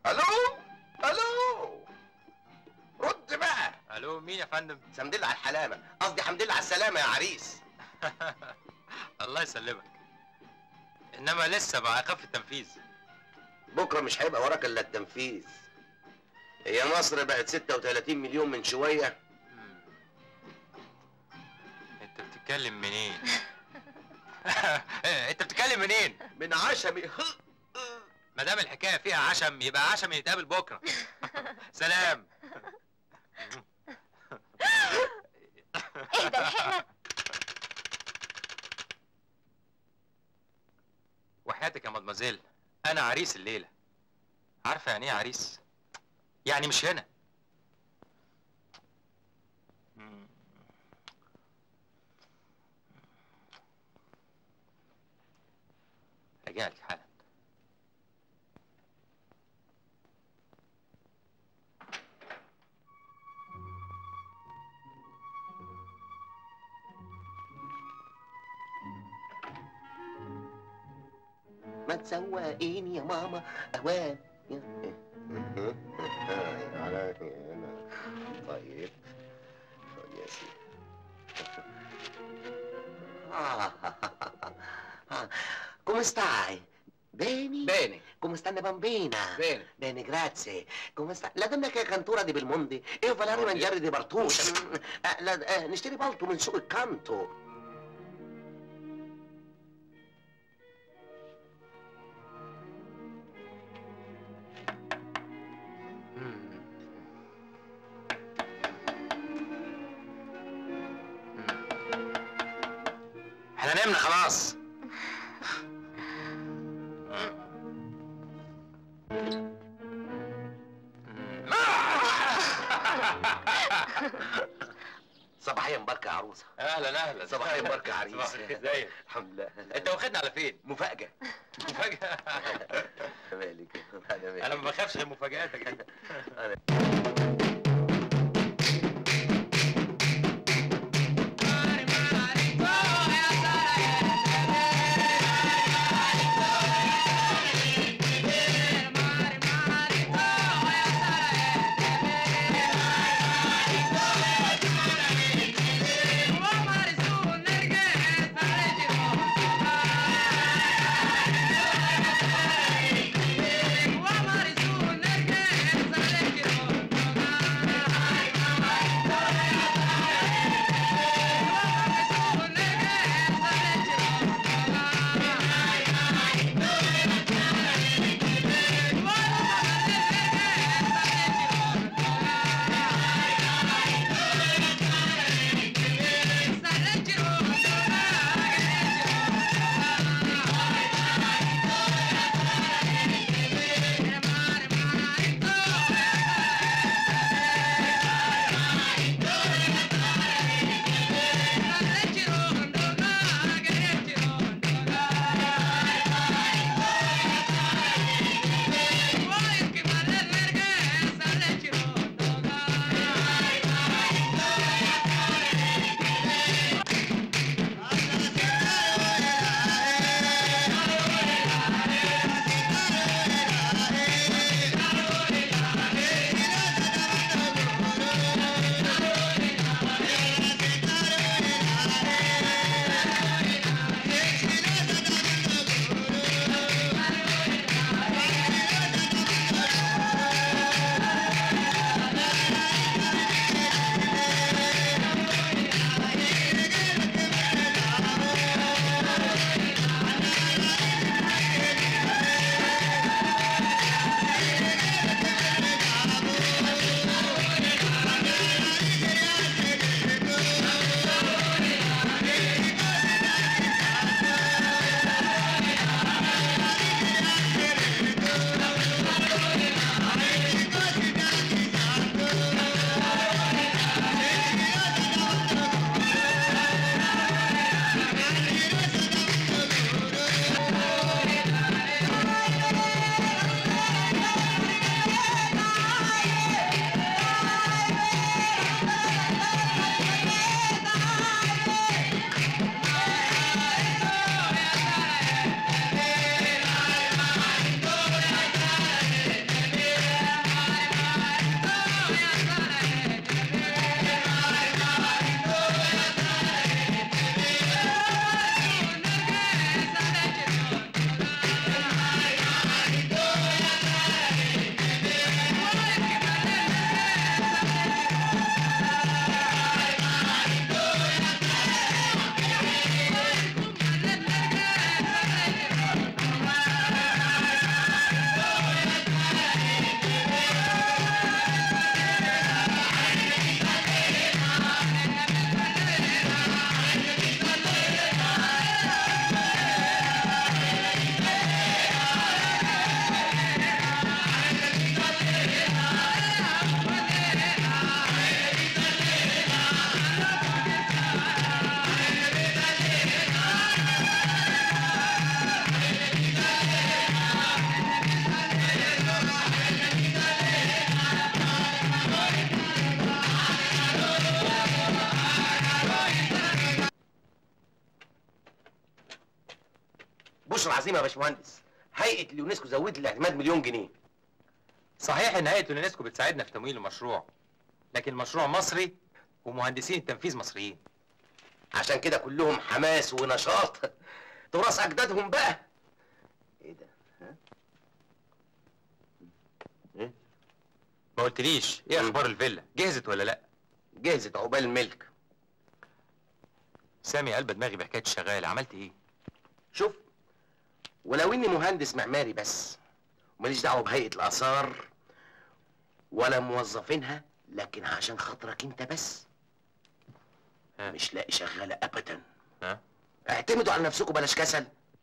الو الو رد بقى الو مين يا فندم حمد لله على الحلامه قصدي حمد لله على السلامه يا عريس الله يسلمك انما لسه بقى اخف التنفيذ بكره مش هيبقى وراك الا التنفيذ هي مصر بقت 36 مليون من شويه مم. انت بتتكلم منين انت بتتكلم منين من عشمي ما دام الحكايه فيها عشم يبقى عشم نتقابل بكره سلام اهدى لحقنا وحياتك يا مدمزيل انا عريس الليله عارفه يعني ايه عريس يعني مش هنا مم. رجعلك حالا ما تسوقيني يا ماما اوان يا- على هنا. طيب خد يا سيدي Ah, ah, come stai? Bene? Bene. Come sta la bambina? Bene. Bene, grazie. Come sta? La donna che cantura di Belmondi io volevo mangiare di Bartuccia. Eh, la, eh, نشتري بالطو من سوق الكانتو. احنا نمنا خلاص صباحية مباركة يا عروسة. اهلا اهلا صباحية مباركة يا عريس. صباحية، ازيك الحمد لله. انت واخدنا على فين مفاجأة. مفاجاه مالك انا مالك انا ما بخافش غير مفاجاتك دي Wa marisu nerge, sale kiro, المناقشه العظيمه يا باشمهندس هيئه اليونسكو زودت الاعتماد مليون جنيه صحيح ان هيئه اليونسكو بتساعدنا في تمويل المشروع لكن المشروع مصري ومهندسين التنفيذ مصريين عشان كده كلهم حماس ونشاط تراث اجدادهم بقى ايه ده ها؟ ايه ما قلتليش ايه مم. اخبار الفيلا جهزت ولا لا جهزت عقبال الملك سامي قلب دماغي بحكايه الشغال عملت ايه شوف ولو اني مهندس معماري بس وماليش دعوه بهيئه الاثار ولا موظفينها لكن عشان خاطرك انت بس ها. مش لاقي شغاله ابدا ها اعتمدوا على نفسكم بلاش كسل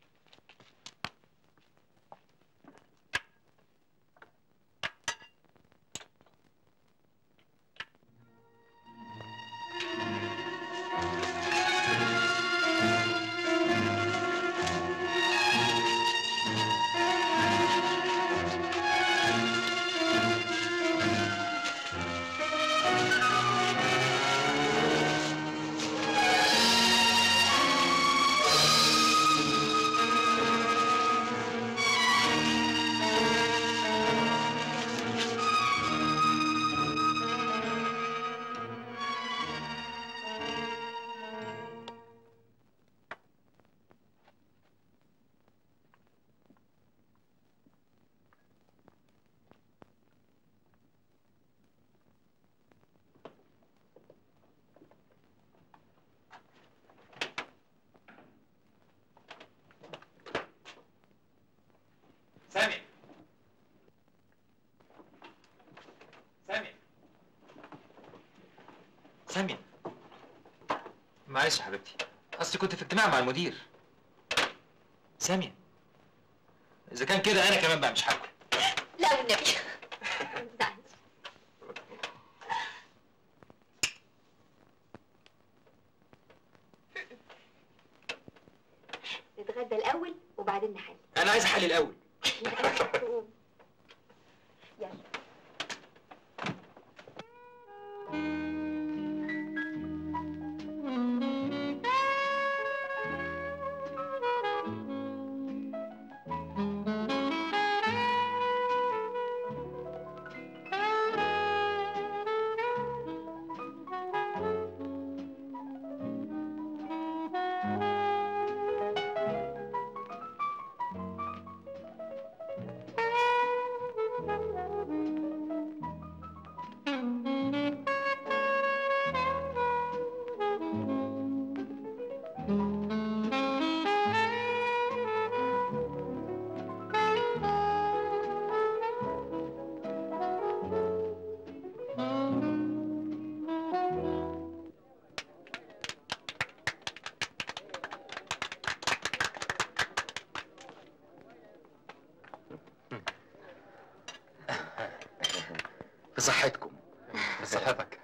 سامي سامي سامي معلش يا حبيبتي اصلي كنت في اجتماع مع المدير سامي اذا كان كده انا كمان بقى مش هاكل لا والنبي ما تزعلش. نتغدى الأول وبعدين نحل انا عايز احلي الاول يلا في صحتكم بصحتك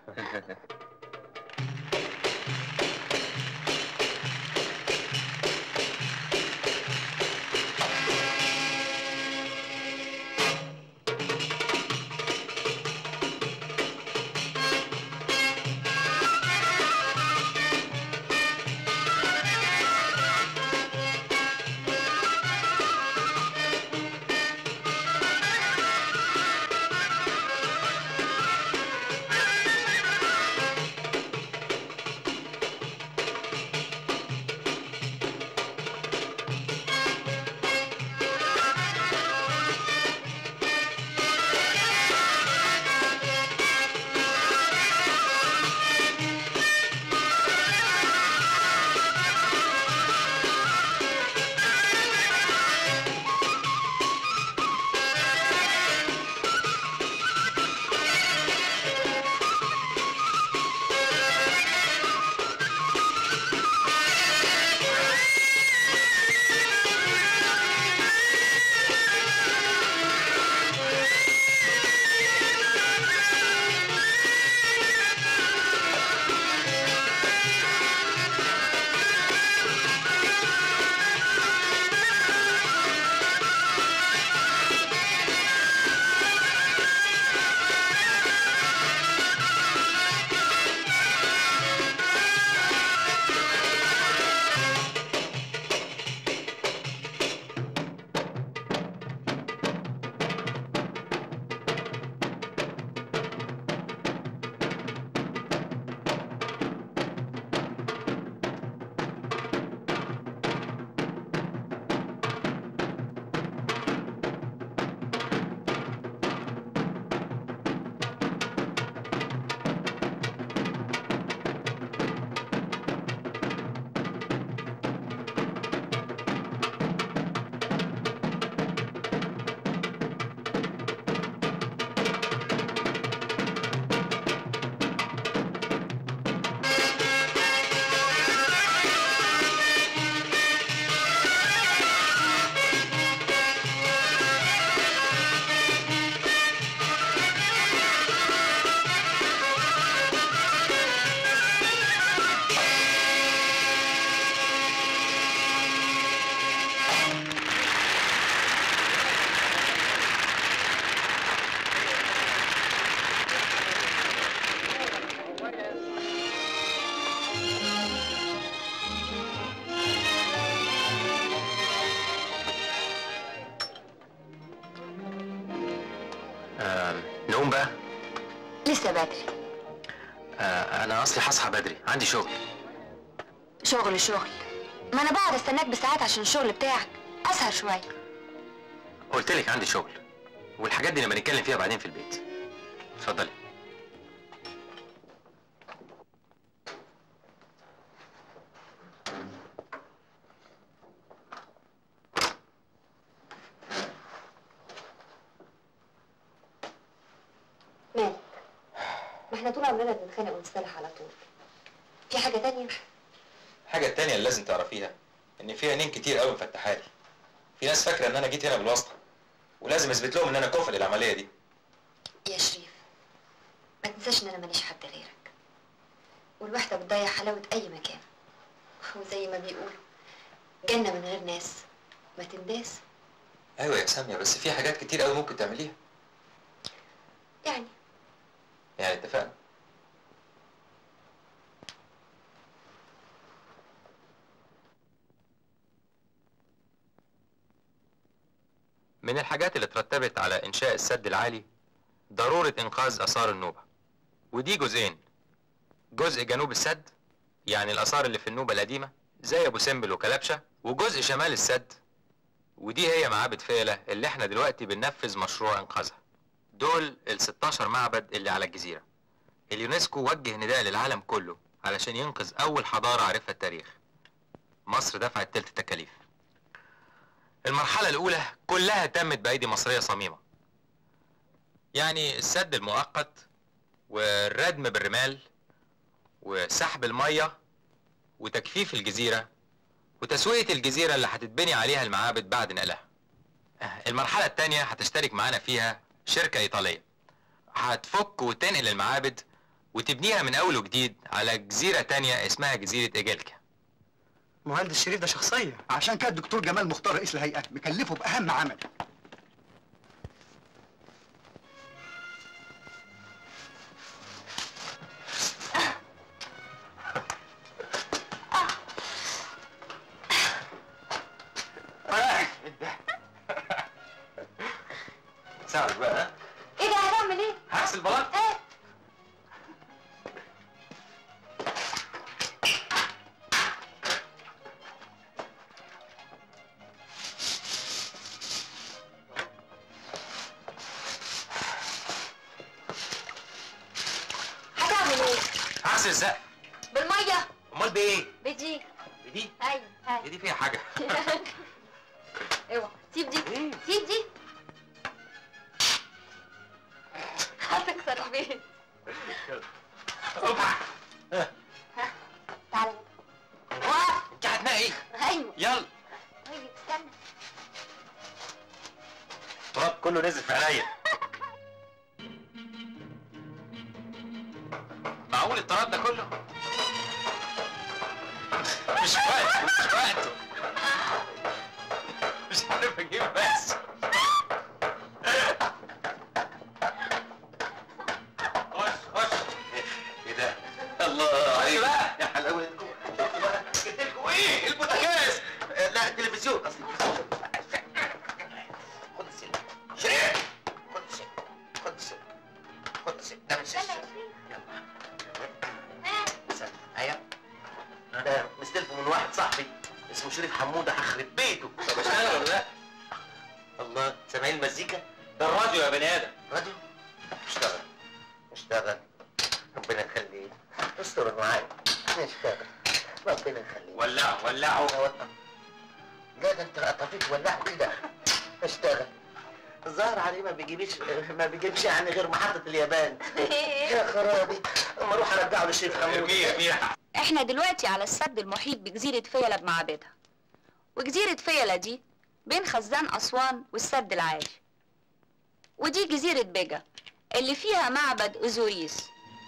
آه نقوم بقى لسه بدري آه انا اصلي هصحى بدري عندي شغل شغل شغل ما انا بقعد استناك بساعات عشان الشغل بتاعك اسهر شويه قلت لك عندي شغل والحاجات دي لما نتكلم فيها بعدين في البيت اتفضلي مالك ما احنا طول عمرنا بنتخانق ونصطلح على طول في حاجه تانية الحاجة التانية اللي لازم تعرفيها إن في عينين كتير قوي مفتحة لي. في ناس فاكرة إن أنا جيت هنا بالواسطة. ولازم أثبت لهم إن أنا كفء للعملية دي. يا شريف ما تنساش ان انا ماليش حد غيرك والوحده بتضيع حلاوه اي مكان وزي ما بيقولوا جنه من غير ناس ما تنداس أيوة يا سامية بس في حاجات كتير قوي ممكن تعمليها. يعني يعني اتفقنا. من الحاجات اللي ترتبت على إنشاء السد العالي ضرورة إنقاذ آثار النوبة ودي جزئين جزء جنوب السد يعني الآثار اللي في النوبة القديمة زي أبو سمبل وكلبشة وجزء شمال السد ودي هي معابد فيلة اللي احنا دلوقتي بننفذ مشروع إنقاذها دول ال 16 معبد اللي على الجزيرة اليونسكو وجه نداء للعالم كله علشان ينقذ أول حضارة عرفها التاريخ مصر دفعت تلت التكاليف المرحلة الأولى كلها تمت بأيدي مصرية صميمة يعني السد المؤقت والردم بالرمال وسحب المية وتجفيف الجزيرة وتسوية الجزيرة اللي هتتبني عليها المعابد بعد نقلها المرحلة التانية هتشترك معانا فيها شركة إيطالية هتفك وتنقل المعابد وتبنيها من أول وجديد على جزيرة تانية اسمها جزيرة إيجالكا مهندس شريف ده شخصية عشان كده الدكتور جمال مختار رئيس الهيئة مكلفه بأهم عمل ساعدك بقى ها؟ ايه ده هنعمل ايه؟ عكس البلاط ايه هتعمل ايه؟ عكس الزق بالميه امال بايه بدي بدي ايوه هي ايوه دي فيها حاجه اوعى سيب دي إيه؟ سيب دي هتكسر البيت اوبا تعالى وقف انت هتنقي ايوه يلا طيب استنى التراب كله نزل في عينيا معقول التراب ده كله مش وقته مش وقته مش عارف اجيب بس خش خش ايه ده الله عليك بقى يا حلاوتكم شفتوا بقى جبت لكم ايه البوتاجاز آه، لا التلفزيون اصل خد السلك شريف خد السلك خد السلك خد السلك ده مش استنى يا السلك شريف يلا ها استنى ايوه ده مستلفه من واحد صاحبي اسمه شريف حموده هخرب بيته طب اشتغل ولا لا؟ الله سامعين المزيكا ده الراديو يا بني ادم راديو اشتغل اشتغل ربنا يخليك استر معايا اشتغل ربنا يخليك ولعوا ولعوا اوطى لا ده انت قطفيت ولعه كده اشتغل الظاهر عليه ما بيجيبش ما بيجيبش يعني غير محطة اليابان يا خرابي اما اروح ارجعه للشيخ حمود ارميه ارميه احنا دلوقتي على السد المحيط بجزيرة فيلة بمعابدها وجزيرة فيلة دي بين خزان أسوان والسد العالي ودي جزيرة بيجا اللي فيها معبد أوزوريس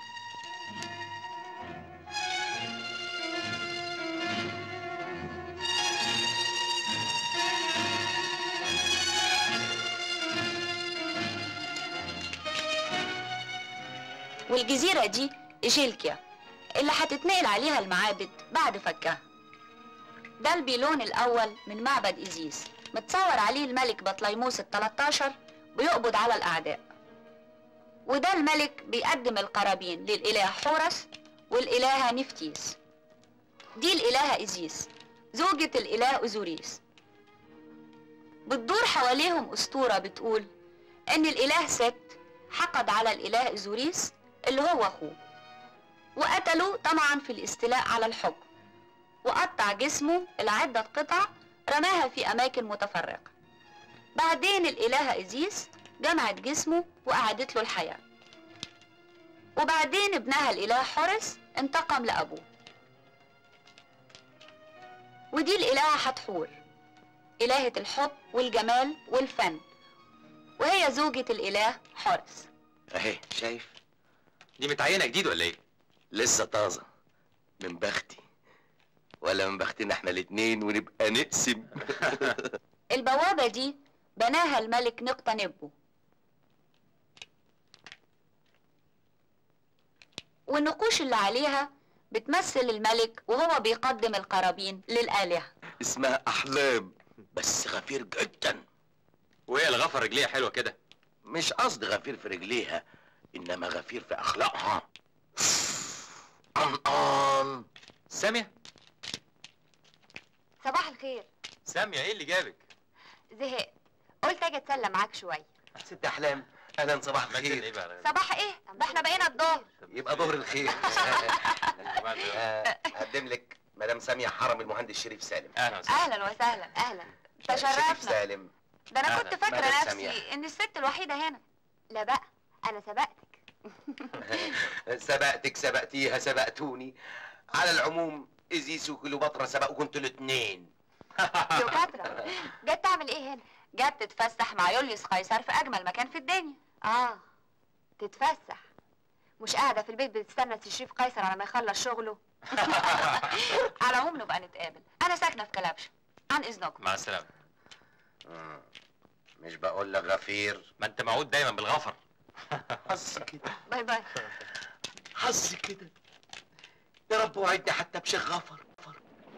والجزيرة دي إيجيلكيا اللي هتتنقل عليها المعابد بعد فكها ده البيلون الأول من معبد إيزيس متصور عليه الملك بطليموس ال 13 بيقبض على الأعداء وده الملك بيقدم القرابين للإله حورس والإلهة نفتيس دي الإلهة إيزيس زوجة الإله أوزوريس بتدور حواليهم أسطورة بتقول إن الإله ست حقد على الإله أوزوريس اللي هو أخوه وقتله طمعا في الاستيلاء على الحكم وقطع جسمه لعدة قطع رماها في أماكن متفرقة بعدين الإلهة إيزيس جمعت جسمه وأعادت له الحياة وبعدين ابنها الإله حورس انتقم لأبوه ودي الإلهة حتحور إلهة الحب والجمال والفن وهي زوجة الإله حورس اهي شايف دي متعينه جديد ولا ايه لسه طازه من بختي ولا من بختنا احنا الاتنين ونبقى نقسم البوابة دي بناها الملك نقطة نبو والنقوش اللي عليها بتمثل الملك وهو بيقدم القرابين للآلهة اسمها احلام بس غفير جدا وهي الغفر رجليها حلوه كده مش قصد غفير في رجليها انما غفير في اخلاقها قمقام ساميه صباح الخير ساميه ايه اللي جابك زهقت قلت اجي اتسلى معاك شويه ست احلام اهلا صباح مجد ايه الخير بقى صباح ايه ده احنا بقينا الظهر يبقى ظهر الخير آه، اقدم لك مدام ساميه حرم المهندس شريف سالم اهلا وسهلا اهلا وسهلا اهلا شريف تشرفنا سالم ده انا أهلا. كنت فاكره مدام نفسي سامية. ان الست الوحيده هنا لا بقى انا سبقتك سبقتك سبقتيها سبقتوني على العموم ازيس وكليوباترا سبقوا كنتوا الاثنين كليوباترا جت تعمل ايه هنا جت تتفسح مع يوليوس قيصر في أجمل مكان في الدنيا اه تتفسح مش قاعده في البيت بتستنى تشريف قيصر على ما يخلص شغله على العموم نبقى نتقابل أنا ساكنة في كلبشة عن إذنكم مع السلامه مم. مش بقول لك غفير ما انت موعود دايما بالغفر حظ كده باي باي حظ كده يا رب وعدني حتى بشيخ غفر غفر.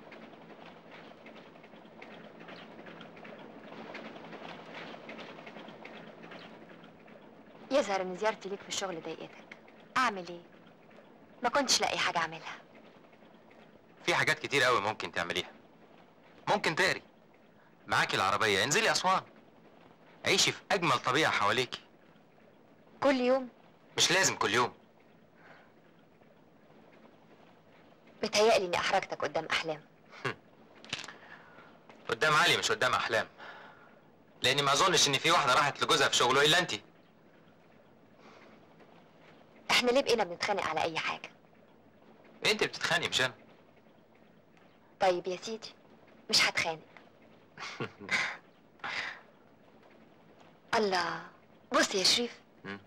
يظهر ان زيارتي ليك في الشغل ضايقتك اعمل ايه ما كنتش لاقي حاجه اعملها في حاجات كتير قوي ممكن تعمليها ممكن تقري معاكي العربيه انزلي اسوان عيشي في اجمل طبيعه حواليكي كل يوم مش لازم كل يوم بتهيألي اني احرجتك قدام احلام قدام علي مش قدام احلام لاني ما اظنش ان في واحده راحت لجوزها في شغله الا انت احنا ليه بقينا بنتخانق على اي حاجه انت بتتخانقي مش انا طيب يا سيدي مش هتخانق الله بص يا شريف مم.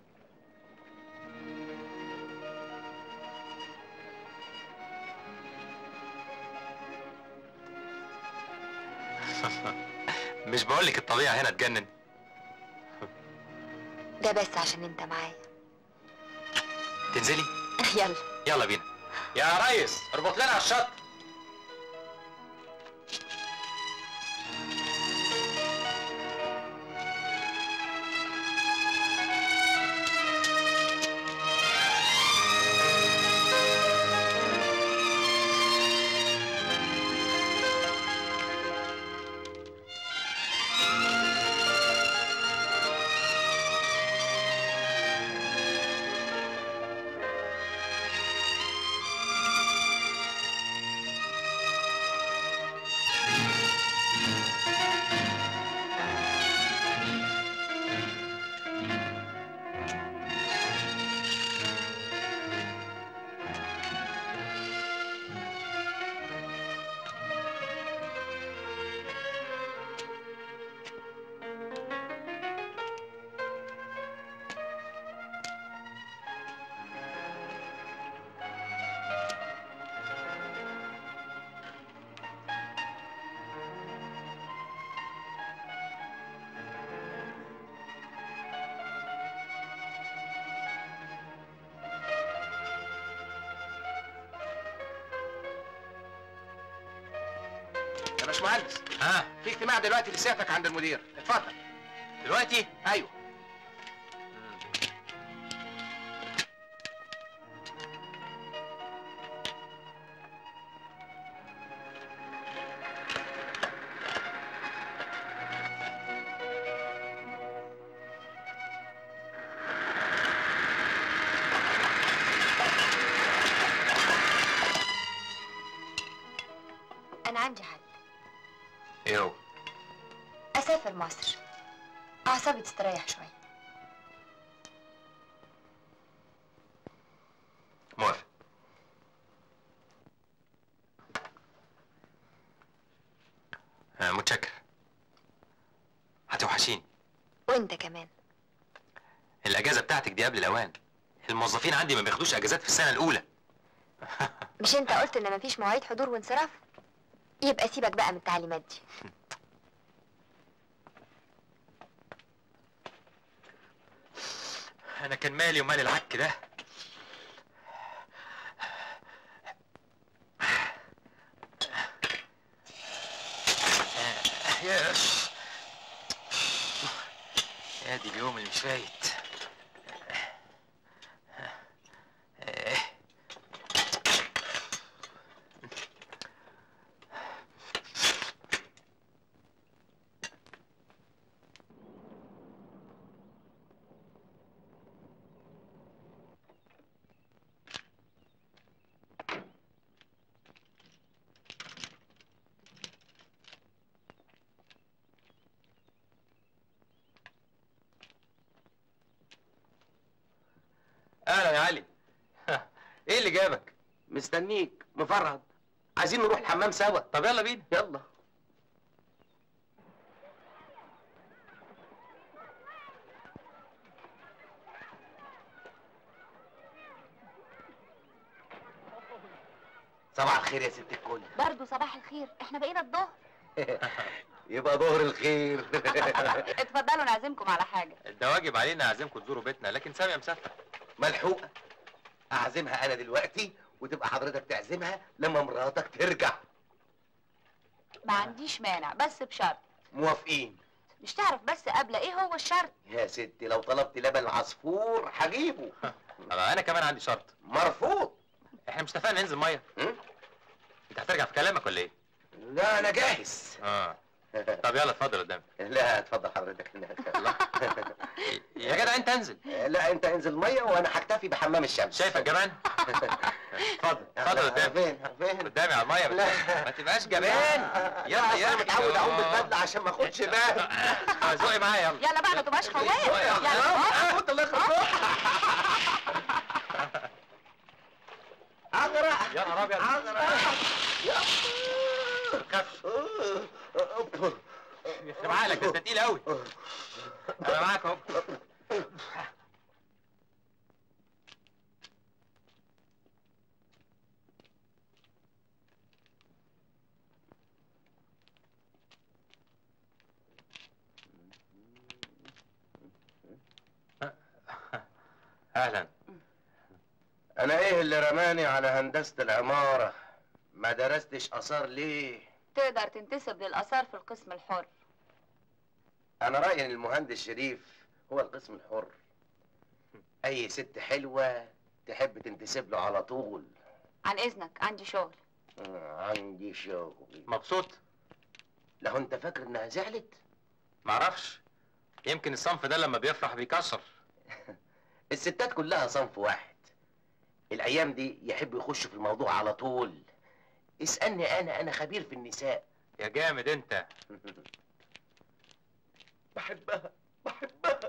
مش بقولك الطبيعه هنا تجنن ده بس عشان انت معايا تنزلي يلا يلا بينا يا ريس اربط لنا على الشط يا باشمهندس ها في اجتماع دلوقتي لسيادتك عند المدير اتفضل دلوقتي ايوه ايه هو اسافر مصر اعصابي تستريح شويه موافق آه متشكر هتوحشيني وانت كمان الاجازه بتاعتك دي قبل الاوان الموظفين عندي ما بياخدوش اجازات في السنه الاولى مش انت قلت ان مفيش مواعيد حضور وانصراف يبقى سيبك بقى من التعليمات دي انا كان مالي ومال العك ده ياش ادي اليوم اللي مش فايت اهلا يا علي ايه اللي جابك مستنيك مفرهد عايزين نروح الحمام سوا طب يلا بينا يلا صباح الخير يا ست الكل برضه صباح الخير احنا بقينا الظهر يبقى ظهر الخير اتفضلوا نعزمكم على حاجه ده واجب علينا اعزمكم تزوروا بيتنا لكن سامية مسافرة ملحوقه اعزمها انا دلوقتي وتبقى حضرتك تعزمها لما مراتك ترجع ما عنديش مانع بس بشرط موافقين مش تعرف بس قبل ايه هو الشرط يا ستي لو طلبت لبن عصفور هجيبه أما انا كمان عندي شرط مرفوض احنا مش اتفقنا ننزل ميه م? انت هترجع في كلامك ولا ايه لا انا جاهز اه طب يلا اتفضل قدامي لا اتفضل حضرتك يا جدع انت انزل لا انت انزل ميه وانا هكتفي بحمام الشمس شايفك جبان اتفضل اتفضل قدامي فين فين قدامي على الميه لا. بس. ما تبقاش جبان يلا يا انا اخي متعود اعوم آه. بالبدله عشان ما اخدش بالي آه، زقي معايا يلا يلا بقى ما تبقاش خواف يلا يلا خد الله يخرب اغرق يا نهار ابيض اغرق خف يخرب عقلك ده انت تقيل قوي انا معاك اهو اهلا انا ايه اللي رماني على هندسه العماره ما درستش اثار ليه تقدر تنتسب للاثار في القسم الحر انا رايي ان المهندس شريف هو القسم الحر اي ست حلوه تحب تنتسب له على طول عن اذنك عندي شغل آه، عندي شغل مبسوط لو انت فاكر انها زعلت معرفش يمكن الصنف ده لما بيفرح بيكسر الستات كلها صنف واحد الايام دي يحبوا يخشوا في الموضوع على طول اسالني انا انا خبير في النساء يا جامد انت بحبها بحبها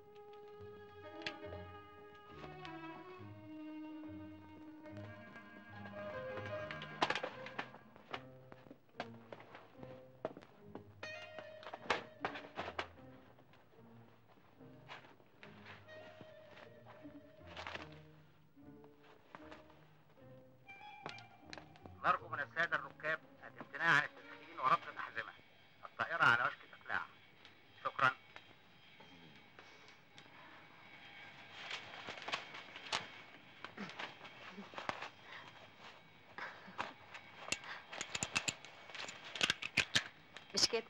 نرجو من السادة الركاب الامتناع عن التدخين وربط الأحزمة. الطائرة على وشك الإقلاع. شكرا. مش كده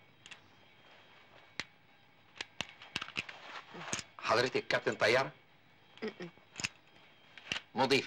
حضرتك كابتن طيارة؟ م-م. مضيف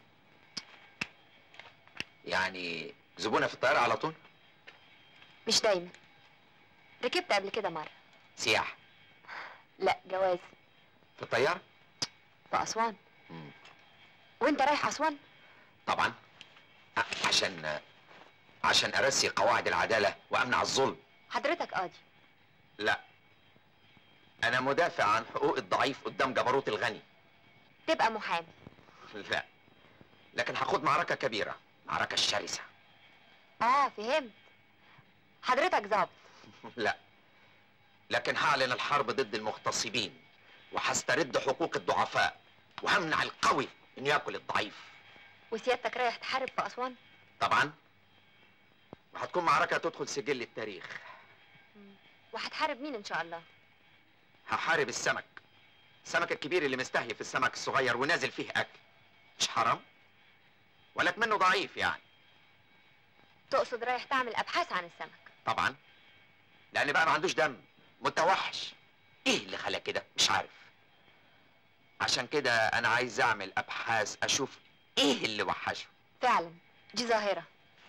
يعني زبونة في الطيارة على طول؟ مش دايما ركبت قبل كده مرة سياح لا جواز في الطيارة؟ في أسوان مم. وانت رايح أسوان طبعا ع- عشان عشان أرسي قواعد العدالة وأمنع الظلم حضرتك قاضي لا انا مدافع عن حقوق الضعيف قدام جبروت الغني تبقى محامي لا لكن هاخد معركة كبيرة معركة شرسة اه فهمت حضرتك ظابط لا لكن هعلن الحرب ضد المغتصبين وهسترد حقوق الضعفاء وهمنع القوي انه ياكل الضعيف وسيادتك رايح تحارب في اسوان طبعا وهتكون معركة تدخل سجل التاريخ وهتحارب مين ان شاء الله هحارب السمك السمك الكبير اللي مستهيف السمك الصغير ونازل فيه اكل مش حرام ولك منه ضعيف يعني تقصد رايح تعمل ابحاث عن السمك طبعا لان بقى ما عندوش دم متوحش ايه اللي خلاه كده مش عارف عشان كده انا عايز اعمل ابحاث اشوف ايه اللي وحشه فعلا دي ظاهره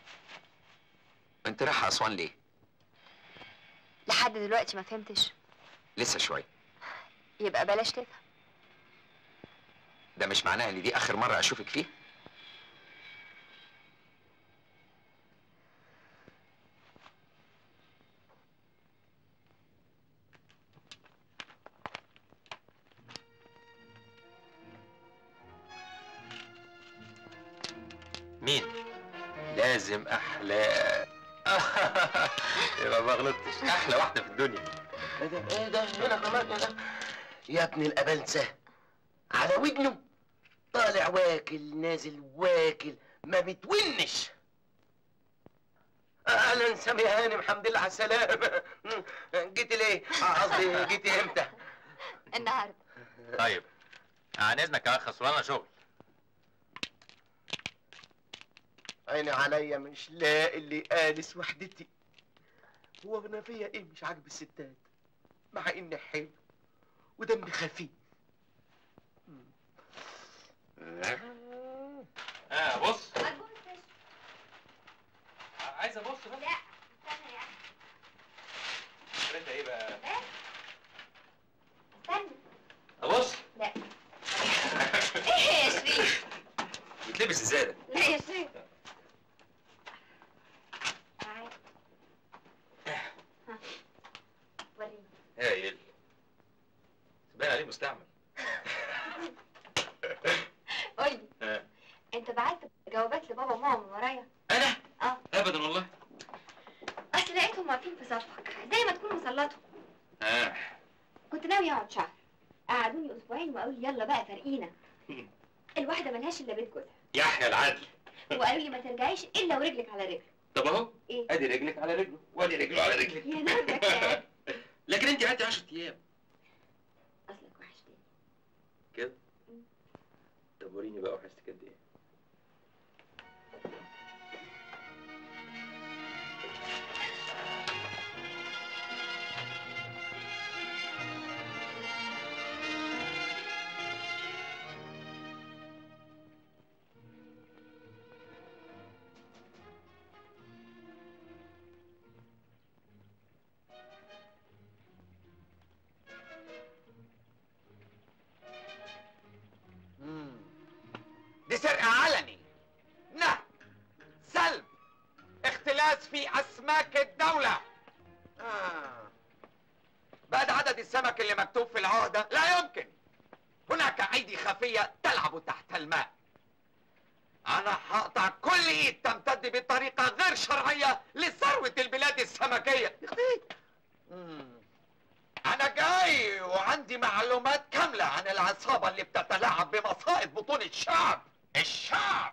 انت رايح اسوان ليه لحد دلوقتي ما فهمتش لسه شويه يبقى بلاش تفهم ده مش معناه ان دي اخر مره اشوفك فيه مين؟ لازم احلى يبقى ما غلطتش احلى واحده في الدنيا ايه ده ايه ده هنا كمان يا ده يا ابن الابنسه على ودنه طالع واكل نازل واكل ما بتونش اهلا سامي هانم الحمد لله على السلامه جيتي ليه قصدي جيتي امتى النهارده طيب عن اذنك يا اخ اصل انا شغل عيني عليا مش لاقي اللي انس وحدتي هو انا فيا ايه مش عاجب الستات مع اني حلو ودمي خفيف اه بص عايز ابص بس لا استنى يا فكرتها ايه بقى استنى ابص لا ايه يا شريف يتلبس ازاي ده لا يا شريف تعال ها. وريني هايل باين عليه مستعمل قولي ها. انت بعت جوابات لبابا وماما من ورايا انا اه ابدا والله اصل لقيتهم واقفين في صفك زي ما تكون مسلطهم اه كنت ناوي اقعد شهر قعدوني اسبوعين وقالوا لي يلا بقى فرقينا الواحده ملهاش الا بيت جوزها يحيى العدل وقالوا لي ما ترجعيش الا ورجلك على رجل طب اهو ايه ادي رجلك على رجله وادي رجله على رجلك يا نرجك يا لكن انت قعدتي 10 ايام اصلك وحشتني كده طب وريني بقى وحشتك قد ايه دي سرقة علني نهب سلب اختلاس في أسماك الدولة آه. بعد عدد السمك اللي مكتوب في العهدة لا يمكن هناك أيدي خفية تلعب تحت الماء أنا هقطع كل إيد تمتد بطريقة غير شرعية لثروة البلاد السمكية مم. أنا جاي وعندي معلومات كاملة عن العصابة اللي بتتلاعب بمصائد بطون الشعب الشعب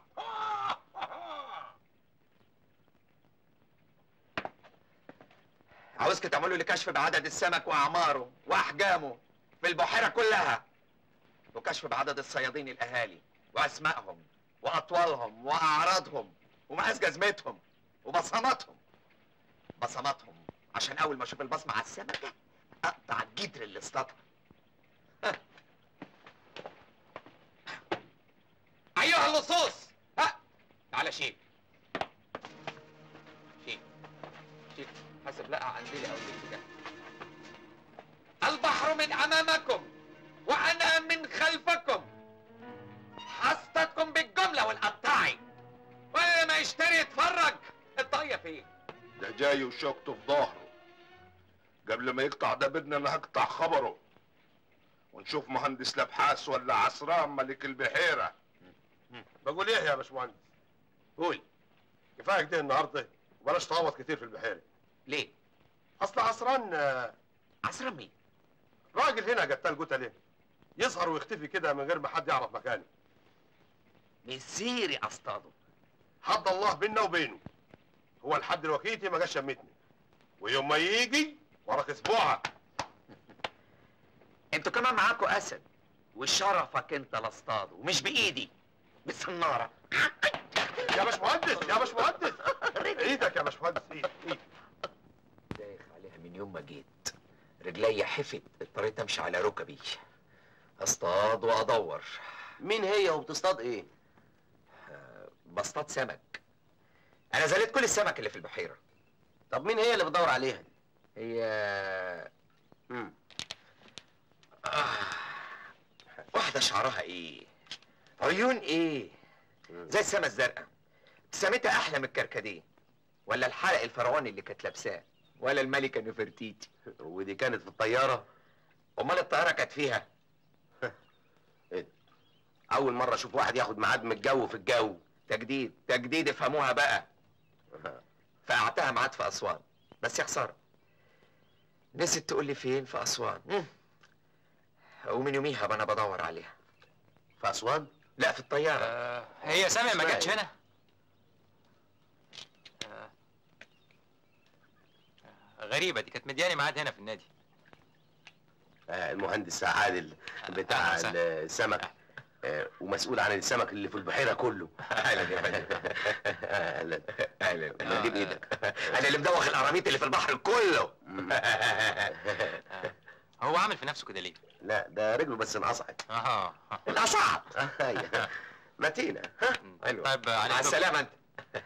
عاوزك تعملوا لي كشف بعدد السمك وأعماره وأحجامه في البحيرة كلها وكشف بعدد الصيادين الأهالي وأسمائهم وأطوالهم وأعراضهم ومقاس جزمتهم وبصماتهم بصماتهم عشان أول ما أشوف البصمة على السمكة اقطع الجدر اللي اصطادها ها. ايها اللصوص ها تعالى شيل شيل شيل حسب لقى عندي او كده البحر من امامكم وانا من خلفكم حصتكم بالجمله والقطاعي واللي ما يشتري يتفرج الطاقيه فين ده جاي وشوكته في ظهره قبل ما يقطع ده بدنا انا هقطع خبره ونشوف مهندس لبحاس ولا عصران ملك البحيره بقول ايه يا باشمهندس قول كفايه كده النهارده وبلاش تغوط كتير في البحيره ليه؟ اصل عصران آه، عصران مين؟ راجل هنا قتال قتل يظهر ويختفي كده من غير ما حد يعرف مكانه مسيري اصطاده حد الله بيننا وبينه هو لحد الوقيت ما جاش شمتني ويوم ما يجي وراك اسبوعك انتوا كمان معاكوا اسد وشرفك انت لاصطاده ومش بايدي بالصناره يا باشمهندس يا باشمهندس ايدك يا باشمهندس ايدك ايدك دايخ عليها من يوم ما جيت رجليا حفت اضطريت امشي على ركبي اصطاد وادور مين هي وبتصطاد ايه؟ بصطاد سمك انا زليت كل السمك اللي في البحيره طب مين هي اللي بتدور عليها دي؟ هي مم. آه. واحده شعرها ايه عيون ايه زي السما الزرقاء ابتسامتها احلى من الكركديه ولا الحلق الفرعوني اللي كانت لابساه ولا الملكه نفرتيتي ودي كانت في الطياره امال الطياره كانت فيها اول مره اشوف واحد ياخد ميعاد من الجو في الجو تجديد تجديد افهموها بقى فقعتها ميعاد في اسوان بس يا خساره نسيت تقول لي فين في اسوان مم. ومن يوميها وانا بدور عليها في اسوان لا في الطياره آه هي سامع ما اسمها جاتش إيه؟ هنا آه. آه، غريبة دي كانت مدياني ميعاد هنا في النادي آه المهندس عادل بتاع أهلا وسهلا. السمك آه ومسؤول عن السمك اللي في البحيره كله اهلا يا فندم اهلا اهلا انا دي بايدك انا اللي مدوخ القراميط اللي في البحر كله هو عامل في نفسه كده ليه؟ لا ده رجله بس انقصعت اه الاصعب أيوة. متينه ها حلوه طيب عليك مع دور. السلامه انت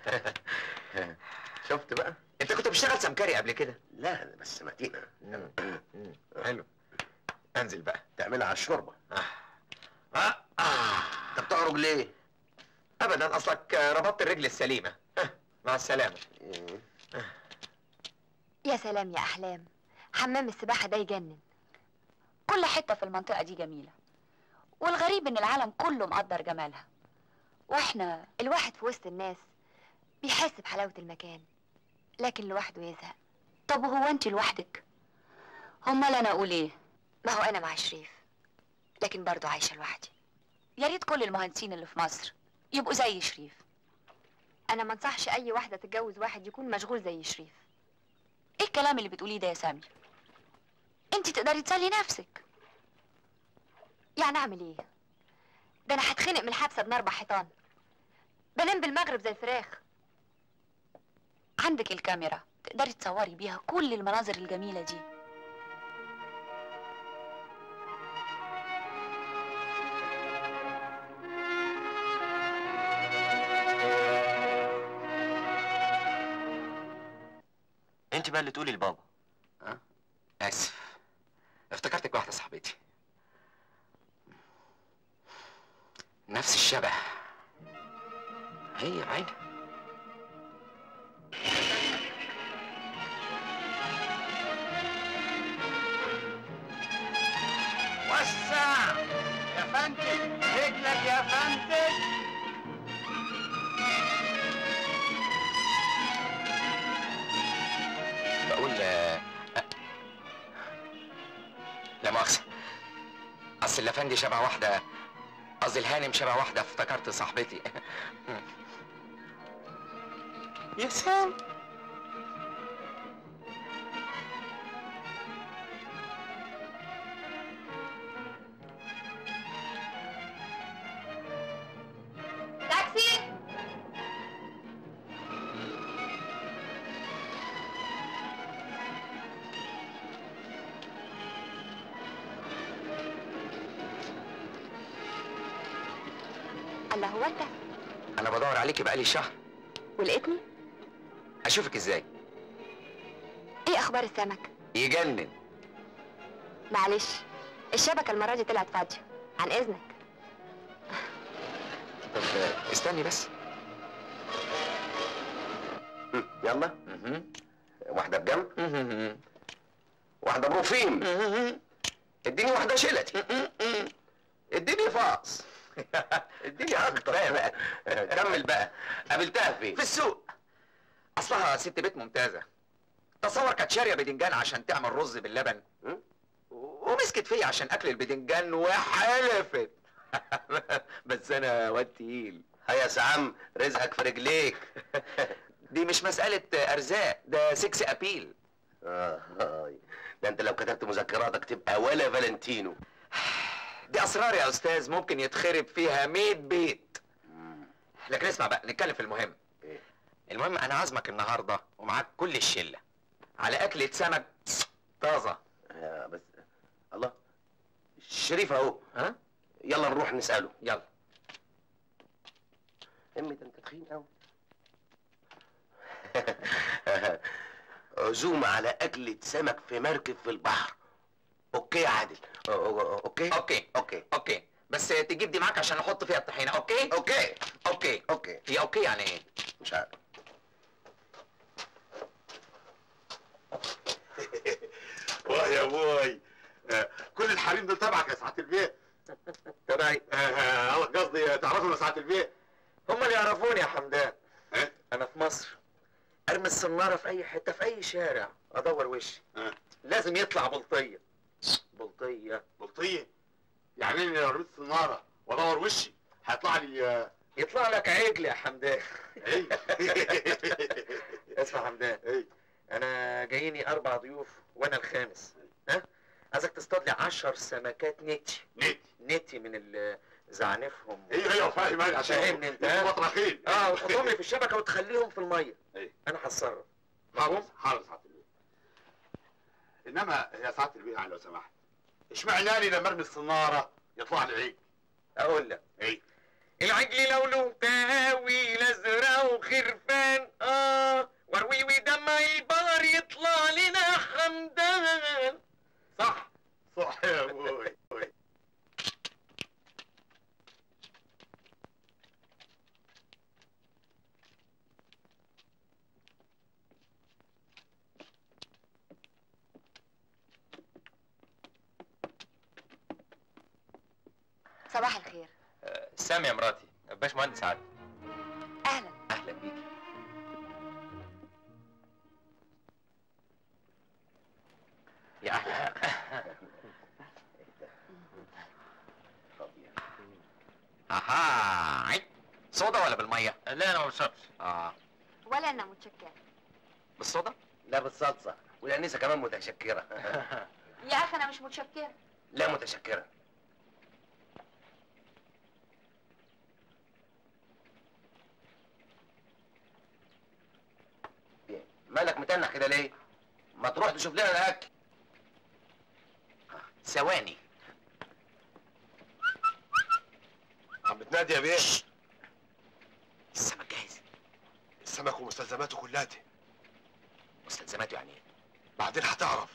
شفت بقى انت كنت بتشتغل سمكري قبل كده لا بس متينه حلو انزل بقى تعملها على الشوربه آه. آه. انت بتعرج ليه ابدا اصلك ربطت الرجل السليمه مع السلامه يا سلام يا أحلام حمام السباحة ده يجنن كل حتة في المنطقة دي جميلة والغريب ان العالم كله مقدر جمالها واحنا الواحد في وسط الناس بيحس بحلاوة المكان لكن لوحده يزهق طب وهو انت لوحدك امال انا اقول ايه ما هو أنا مع شريف لكن برضه عايشة لوحدي يا ريت كل المهندسين اللي في مصر يبقوا زي شريف أنا ما انصحش أي واحدة تتجوز واحد يكون مشغول زي شريف ايه الكلام اللي بتقوليه ده يا سامي انت تقدري تسلي نفسك يعني أعمل إيه؟ ده أنا هتخنق من الحبسة بين أربع حيطان بنام بالمغرب زي الفراخ عندك الكاميرا تقدري تصوري بيها كل المناظر الجميلة دي انت بقى اللي تقولي لبابا اسف افتكرتك واحده صاحبتي نفس الشبه هي عينها وسع يا فندم رجلك يا فندم بقول آه، آه، لا مؤاخذة أصل الأفندي شبه واحدة قصدي الهانم شبه واحدة افتكرت صاحبتي يا سام تاكسي الله هو انت أنا بدور عليكي بقالي شهر ولقيتني أشوفك إزاي ايه اخبار السمك يجنن معلش الشبكه المره دي طلعت فاضيه عن اذنك طب آه، استني بس يلا مهم. واحده بجنب مهم. واحدة بروفيم اديني واحدة شلتي اديني فاص اديني اكتر بقى بقى كمل بقى قابلتها فين؟ في السوق اصلها ست بيت ممتازه تصور كانت شاريه بدنجان عشان تعمل رز باللبن ومسكت فيا عشان اكل البدنجان وحلفت بس انا واد تقيل هيا يا سعام رزقك في رجليك دي مش مساله ارزاق ده سكس ابيل آه هاي. ده انت لو كتبت مذكراتك تبقى ولا فالنتينو دي اسرار يا استاذ ممكن يتخرب فيها 100 بيت لكن اسمع بقى نتكلم في المهم إيه؟ المهم انا عازمك النهارده ومعاك كل الشله على اكله سمك طازه آه بس الله شريف اهو ها يلا نروح نسأله يلا امي ده انت تخين قوي عزومة على أكلة سمك في مركب في البحر اوكي يا عادل أو- أو- اوكي اوكي اوكي اوكي بس تجيب دي معاك عشان نحط فيها الطحينه اوكي اوكي اوكي اوكي هي اوكي يعني ايه مش عارف واه يا ابوي آه، كل الحريم دول تبعك يا سعاده البيت تبعي آه، آه، قصدي تعرفهم يا سعاده البيت هم اللي يعرفوني يا حمدان إيه؟ انا في مصر ارمي الصناره في اي حته في اي شارع ادور وشي آه. لازم يطلع بلطيه بلطيه بلطيه يعني اني لو رميت السناره وادور وشي هيطلع لي آه، يطلع لك عجل يا حمدان ايه اسمع حمدان ايه انا جاييني اربع ضيوف وانا الخامس ها عايزك تصطاد لي 10 سمكات نتي نيت نتي من اللي زعنفهم ايه ايوه فاهم انا عشان فاهمني انت، ها؟ مطرحين اه وتحطهم لي في الشبكه وتخليهم في الميه ايه انا هتصرف حاضر حاضر سعاده البيت انما يا سعاده البيت يعني لو سمحت اشمعناني لما ارمي الصناره يطلع لي عيد اقول لك ايه العجل لونه طاويل ازرق وخرفان اه واروي ودمع البار يطلع لنا حمدان صح صح يا ابوي صباح الخير آه، سامي يا مراتي باش مهندس عادل اهلا اهلا بيكي يا اهلا اها عيب. صودا ولا بالميه لا انا ما بشربش اه ولا انا متشكره بالصودا لا بالصلصة والأنسة كمان متشكرة يا اخي انا مش متشكره لا متشكرة إيه، مالك متنح كده ليه؟ ما تروح تشوف لنا الأكل ثواني عم بتنادي يا بيه السمك جاهز السمك ومستلزماته كلها مستلزماته يعني ايه بعدين هتعرف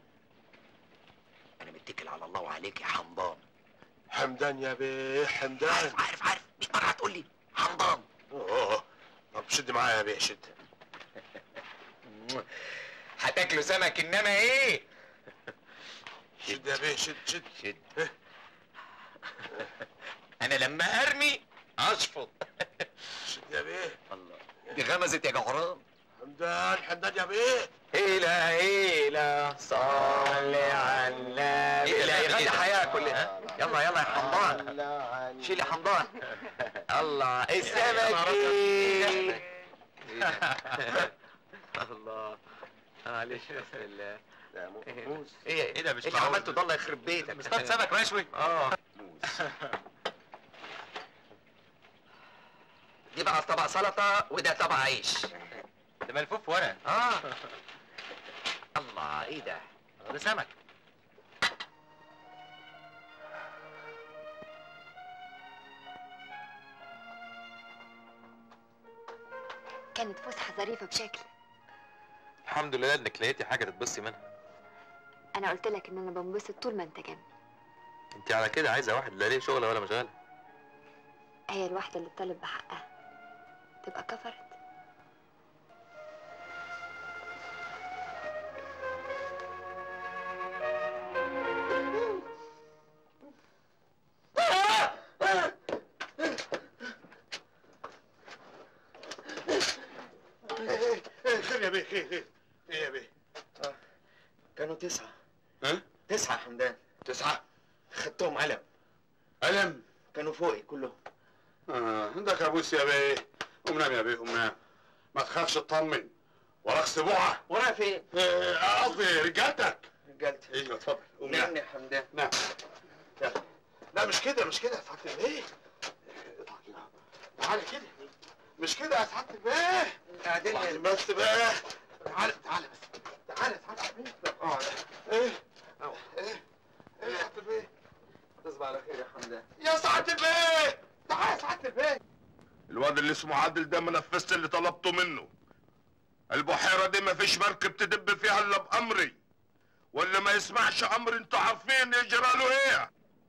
انا متكل على الله وعليك يا حمضان حمدان يا بيه حمدان عارف عارف عارف 100 مره هتقول لي حمضان اوه طب شد معايا يا بيه شد هتاكلوا سمك انما ايه شد يا بيه شد شد شد انا لما ارمي اشفط شد يا بيه الله دي غمزت يا جعران حمدان حمدان يا بيه هيلا هيلا صلي على النبي إيه ده؟ لا إيه ده؟ حياة كلها يلا يلا يا حمضان شيل يا حمضان الله السمك الله معلش بسم الله لا مو- موز ايه إيه ده مش اللي معقول. عملته ده الله يخرب بيتك مصطاد سمك مشوي اه موز دي بقى طبق سلطه وده طبق عيش ده ملفوف ورق اه الله ايه ده ده سمك كانت فسحه ظريفه بشكل الحمد لله انك لقيتي حاجه تتبصي منها انا قلت لك ان انا بنبسط طول ما انت جنبي انت على كده عايزه واحد لا ليه شغله ولا مشغله هي الواحده اللي تطالب بحقها تبقى كفرت خير خير ايه يا بيه كانوا تسعة ها تسعة حمدان تسعة خدتهم علم علم كانوا فوقي كلهم اه عندك ابوس يا بيه قوم نام يا بيه قوم نام ما تخافش اطمن وراك سبوعه ورايا فين؟ آه، قصدي رجالتك رجالتي ايوه اتفضل قوم نعم نام يا حمدان نعم يلا. لا مش كده مش كده يا سعاده البيه اطلع كده تعالى كده مش كده يا سعاده البيه قاعدين وبعدين بس بقى تعالى تعالى بس تعالى يا سعاده البيه اقعد ايه ايه ايه يا سعاده البيه تصبح على خير يا حمدان يا سعاده البيه تعالى يا سعاده البيه الواد اللي اسمه عادل ده ما نفذش اللي طلبته منه البحيره دي ما فيش مركب تدب فيها الا بامري واللي ما يسمعش امر انتوا عارفين يجرى له ايه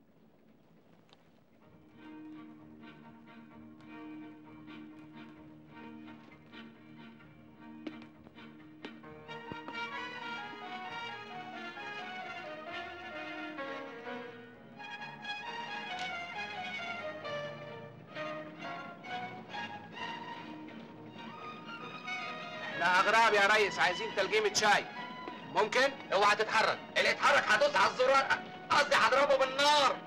لا اغراب يا ريس عايزين تلقيمة شاي ممكن؟ اوعى تتحرك اللي يتحرك هدوس على الزرار قصدي هضربه بالنار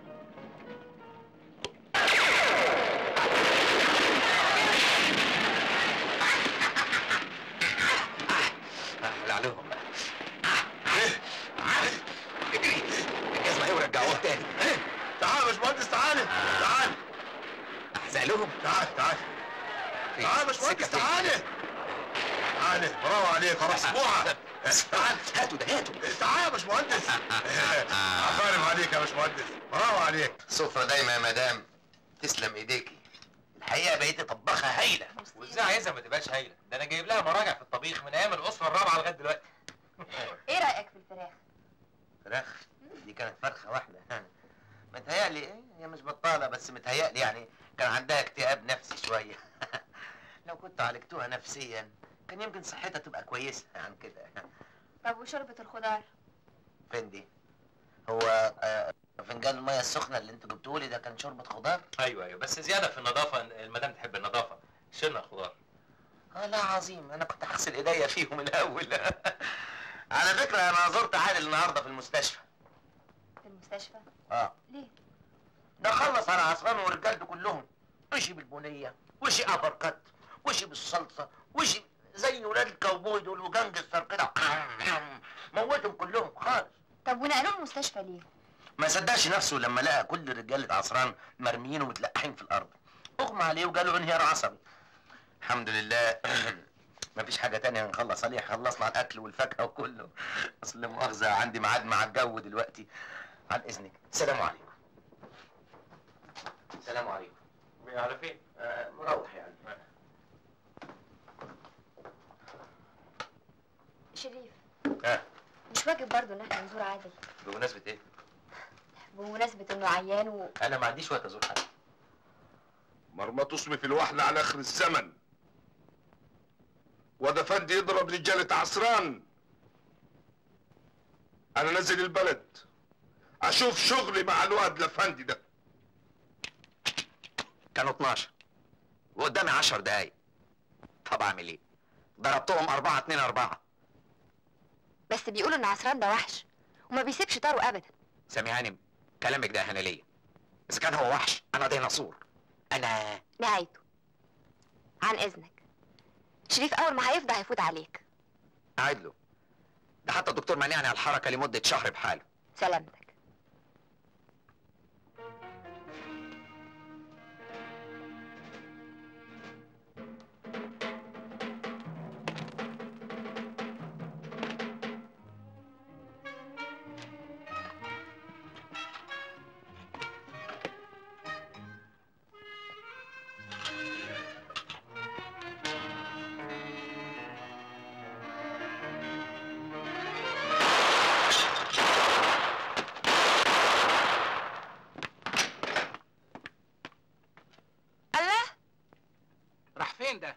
احلى عليهم اجري الجزمة ايه ورجعوه تاني تعال يا باشمهندس تعالى تعال احزق لهم تعال تعال فين؟ تعال يا باشمهندس سكة فين؟ تعالى تعالى برافو عليك خلاص اسبوعة تعال هاتوا ده هاتوا تعال يا باشمهندس عفارم عليك يا باشمهندس برافو عليك سفرة دايما يا مدام تسلم ايديكي الحقيقة بقيت طباخة هايلة وازاي عايزها ما تبقاش هايله ده انا جايب لها مراجع في الطبيخ من ايام الاسره الرابعه لغايه دلوقتي ايه رايك في الفراخ فراخ دي كانت فرخة واحدة متهيألي ايه هي مش بطالة بس متهيألي يعني كان عندها اكتئاب نفسي شوية لو كنت عالجتوها نفسيا كان يمكن صحتها تبقى كويسة عن كده طب وشوربه الخضار فين دي؟ هو آه، فنجان المية السخنة اللي انتوا جبتولي ده كان شوربة خضار؟ ايوه ايوه بس زياده في النظافه المدام تحب النظافه شلنا الخضار اه لا عظيم انا كنت هغسل ايديا فيهم الاول على فكرة انا زرت عادل النهاردة في المستشفى في المستشفى اه ليه ده خلص على عصران ورجالته كلهم وشي بالبنيه وشي ابر كات وشي بالصلصه وشي زي ولاد الكاوبوي دول وجنجستر كده موتهم كلهم خالص طب ونقلوه المستشفى ليه ما صدقش نفسه لما لقى كل رجاله عصران مرميين ومتلقحين في الارض اغمى عليه وجاله انهيار عصبي الحمد لله مفيش حاجه تانية هنخلص عليها خلصنا على الاكل والفاكهه وكله اصل لا مؤاخذه عندي ميعاد مع الجو دلوقتي عن اذنك سلام عليكم سلام عليكم على فين؟ آه، مروح يعني شريف ها مش واجب برضه ان احنا نزور عادل بمناسبه ايه؟ بمناسبه انه عيان و... انا ما عنديش وقت ازور حد مرمى اسمي في الوحل على اخر الزمن وده فندي يضرب رجالة عصران انا نازل البلد اشوف شغلي مع الواد لفندي ده كانوا 12 وقدامي 10 دقايق طب اعمل ايه؟ ضربتهم 4 2 4 بس بيقولوا ان عصران ده وحش وما بيسيبش طاره ابدا سامي هانم كلامك ده اهانه ليا اذا كان هو وحش انا ديناصور انا نهايته عن اذنك شريف اول ما هيفضى هيفوت عليك قاعد له ده حتى الدكتور مانعني على الحركه لمده شهر بحاله سلامتك الله راح فين ده؟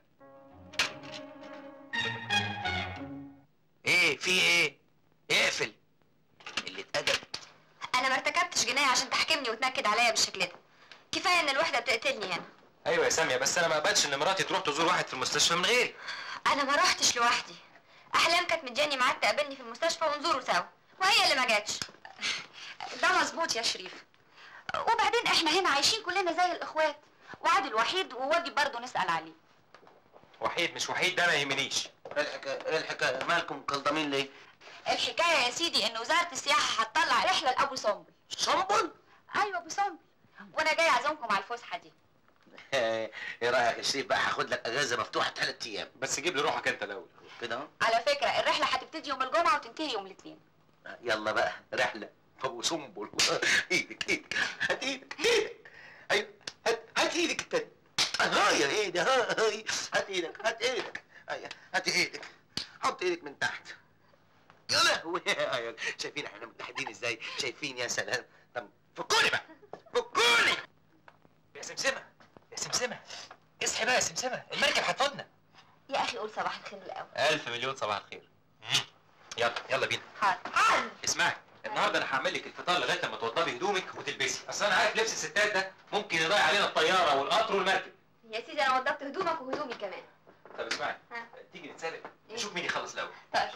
ايه في ايه؟ اقفل اللي اتأدب انا ما ارتكبتش جنايه عشان تحكمني وتنكد عليا بالشكل ده كفايه ان الوحده بتقتلني هنا ايوه يا ساميه بس انا ما اقبلش ان مراتي تروح تزور واحد في المستشفى من غيري انا ما رحتش لوحدي احلام كانت مدياني ميعاد تقابلني في المستشفى ونزوره سوا وهي اللي ما جاتش ده مظبوط يا شريف وبعدين احنا هنا عايشين كلنا زي الاخوات وعادل وحيد وواجب برضه نسال عليه وحيد مش وحيد ده ما يهمنيش ايه الحكايه ايه الحكايه مالكم مكلضمين ليه الحكايه يا سيدي ان وزاره السياحه هتطلع رحله لابو سمبل سنبل ايوه ابو سمبل وانا جاي اعزمكم على الفسحه دي ايه رايك يا شريف بقى هاخد لك اجازه مفتوحه ثلاث ايام بس جيب لي روحك انت الاول كده اهو على فكره الرحله هتبتدي يوم الجمعه وتنتهي يوم الاثنين يلا بقى رحله ابو سنبل ايدك ايدك هات ايدك ايدك ايوه هات هات ايدك التاني هاي يا ايدي هاي هات ايدك هات ايدك أيوة، هات ايدك حط ايدك من تحت يا لهوي شايفين احنا متحدين ازاي شايفين يا سلام طب فكوني بقى فكوني يا سمسمه يا سمسمه اصحي بقى يا سمسمه المركب هتفوتنا يا اخي قول صباح الخير الاول الف مليون صباح الخير يلا يلا بينا حاضر اسمعي النهارده انا هعمل لك الفطار لغايه لما توضبي هدومك وتلبسي اصل انا عارف لبس الستات ده ممكن يضيع علينا الطياره والقطر والمركب يا سيدي انا وضبت هدومك وهدومي كمان طب اسمعي ها. تيجي نتسابق إيه؟ نشوف مين يخلص الاول طيب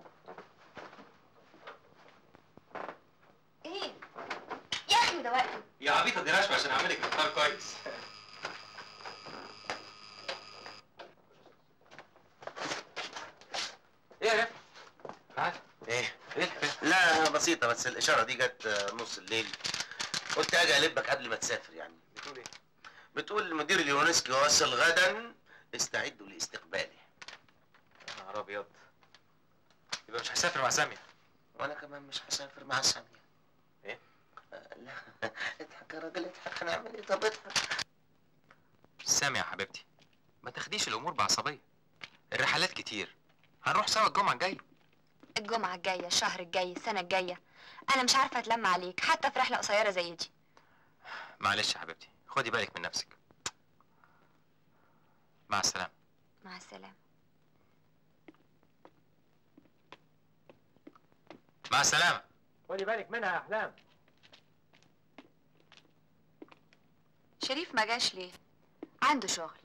ايه يا اخي ده وقته يا عبيطه دي رشوه عشان اعمل لك الفطار كويس ايه يا رفعت؟ تعال ايه ايه الحكايه؟ لا بسيطة بس الإشارة دي جت آه، نص الليل قلت أجي ألبك قبل ما تسافر يعني بتقول ايه؟ بتقول مدير اليونسكو يواصل غدا استعدوا لاستقبالي يا نهار ابيض يبقى مش هسافر مع ساميه وأنا كمان مش هسافر مع سامية إيه؟ آه، لا اضحك يا راجل اضحك هنعمل إيه طب اضحك سامي يا حبيبتي ما تاخديش الامور بعصبيه الرحلات كتير هنروح سوا الجمعه الجايه الجمعة الجاية الشهر الجاي السنة الجاية أنا مش عارفة أتلم عليك حتى في رحلة قصيرة زي دي معلش يا حبيبتي خدي بالك من نفسك مع السلامه مع السلامة مع السلامه خدي بالك منها يا احلام شريف ما جاش ليه عنده شغل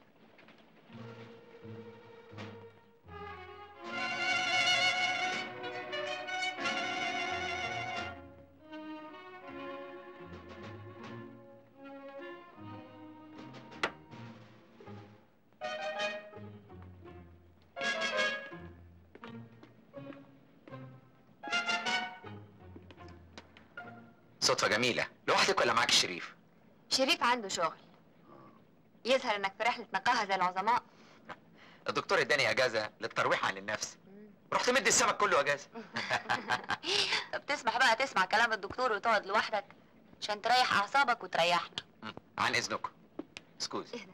صدفة جميلة لوحدك ولا معاك الشريف؟ شريف عنده شغل يظهر إنك في رحلة نقاهة زي العظماء الدكتور اداني اجازة للترويح عن النفس رحت مدي السمك كله اجازة طب تسمح بقى تسمع كلام الدكتور وتقعد لوحدك عشان تريح اعصابك وتريحنا مم. عن اذنكم سكوز اهدى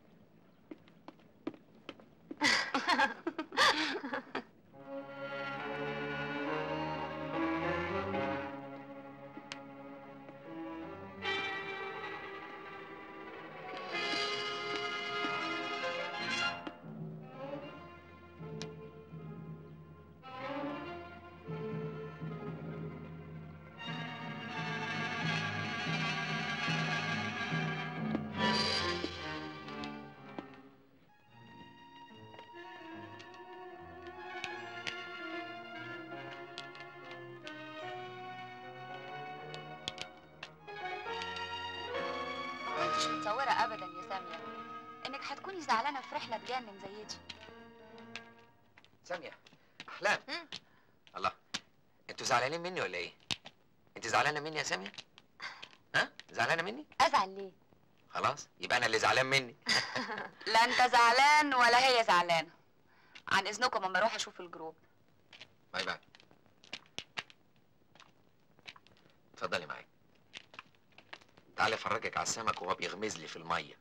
ما كنتش متصورة ابدا يا سامية انك هتكوني زعلانة في رحلة تجنن زي دي سامية احلام مم. الله انتوا زعلانين مني ولا ايه؟ انت زعلانة مني يا سامية؟ ها؟ زعلانة مني؟ أزعل ليه؟ خلاص يبقى انا اللي زعلان مني لا انت زعلان ولا هي زعلانة عن اذنكم اما اروح اشوف الجروب باي باي اتفضلي معايا تعالي افرجك على السمك وهو بيغمز لي في الميه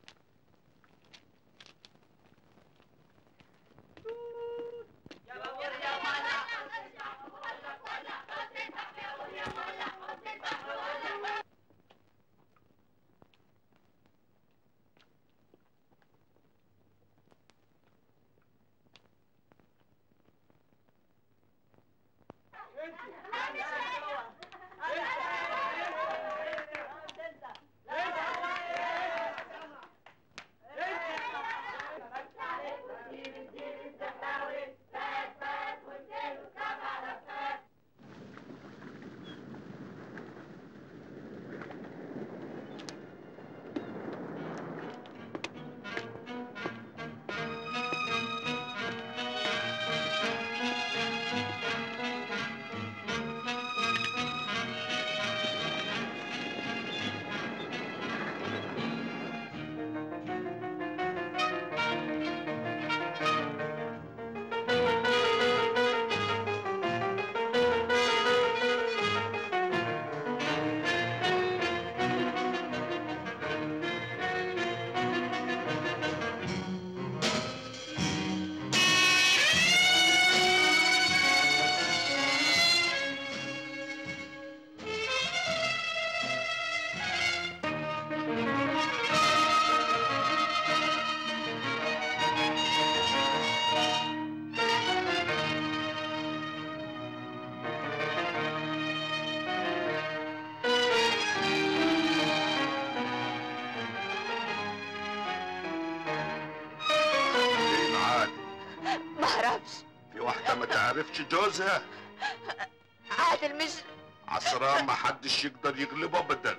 عرفتش جوزها عادل مش عصران ما حدش يقدر يغلبه ابدا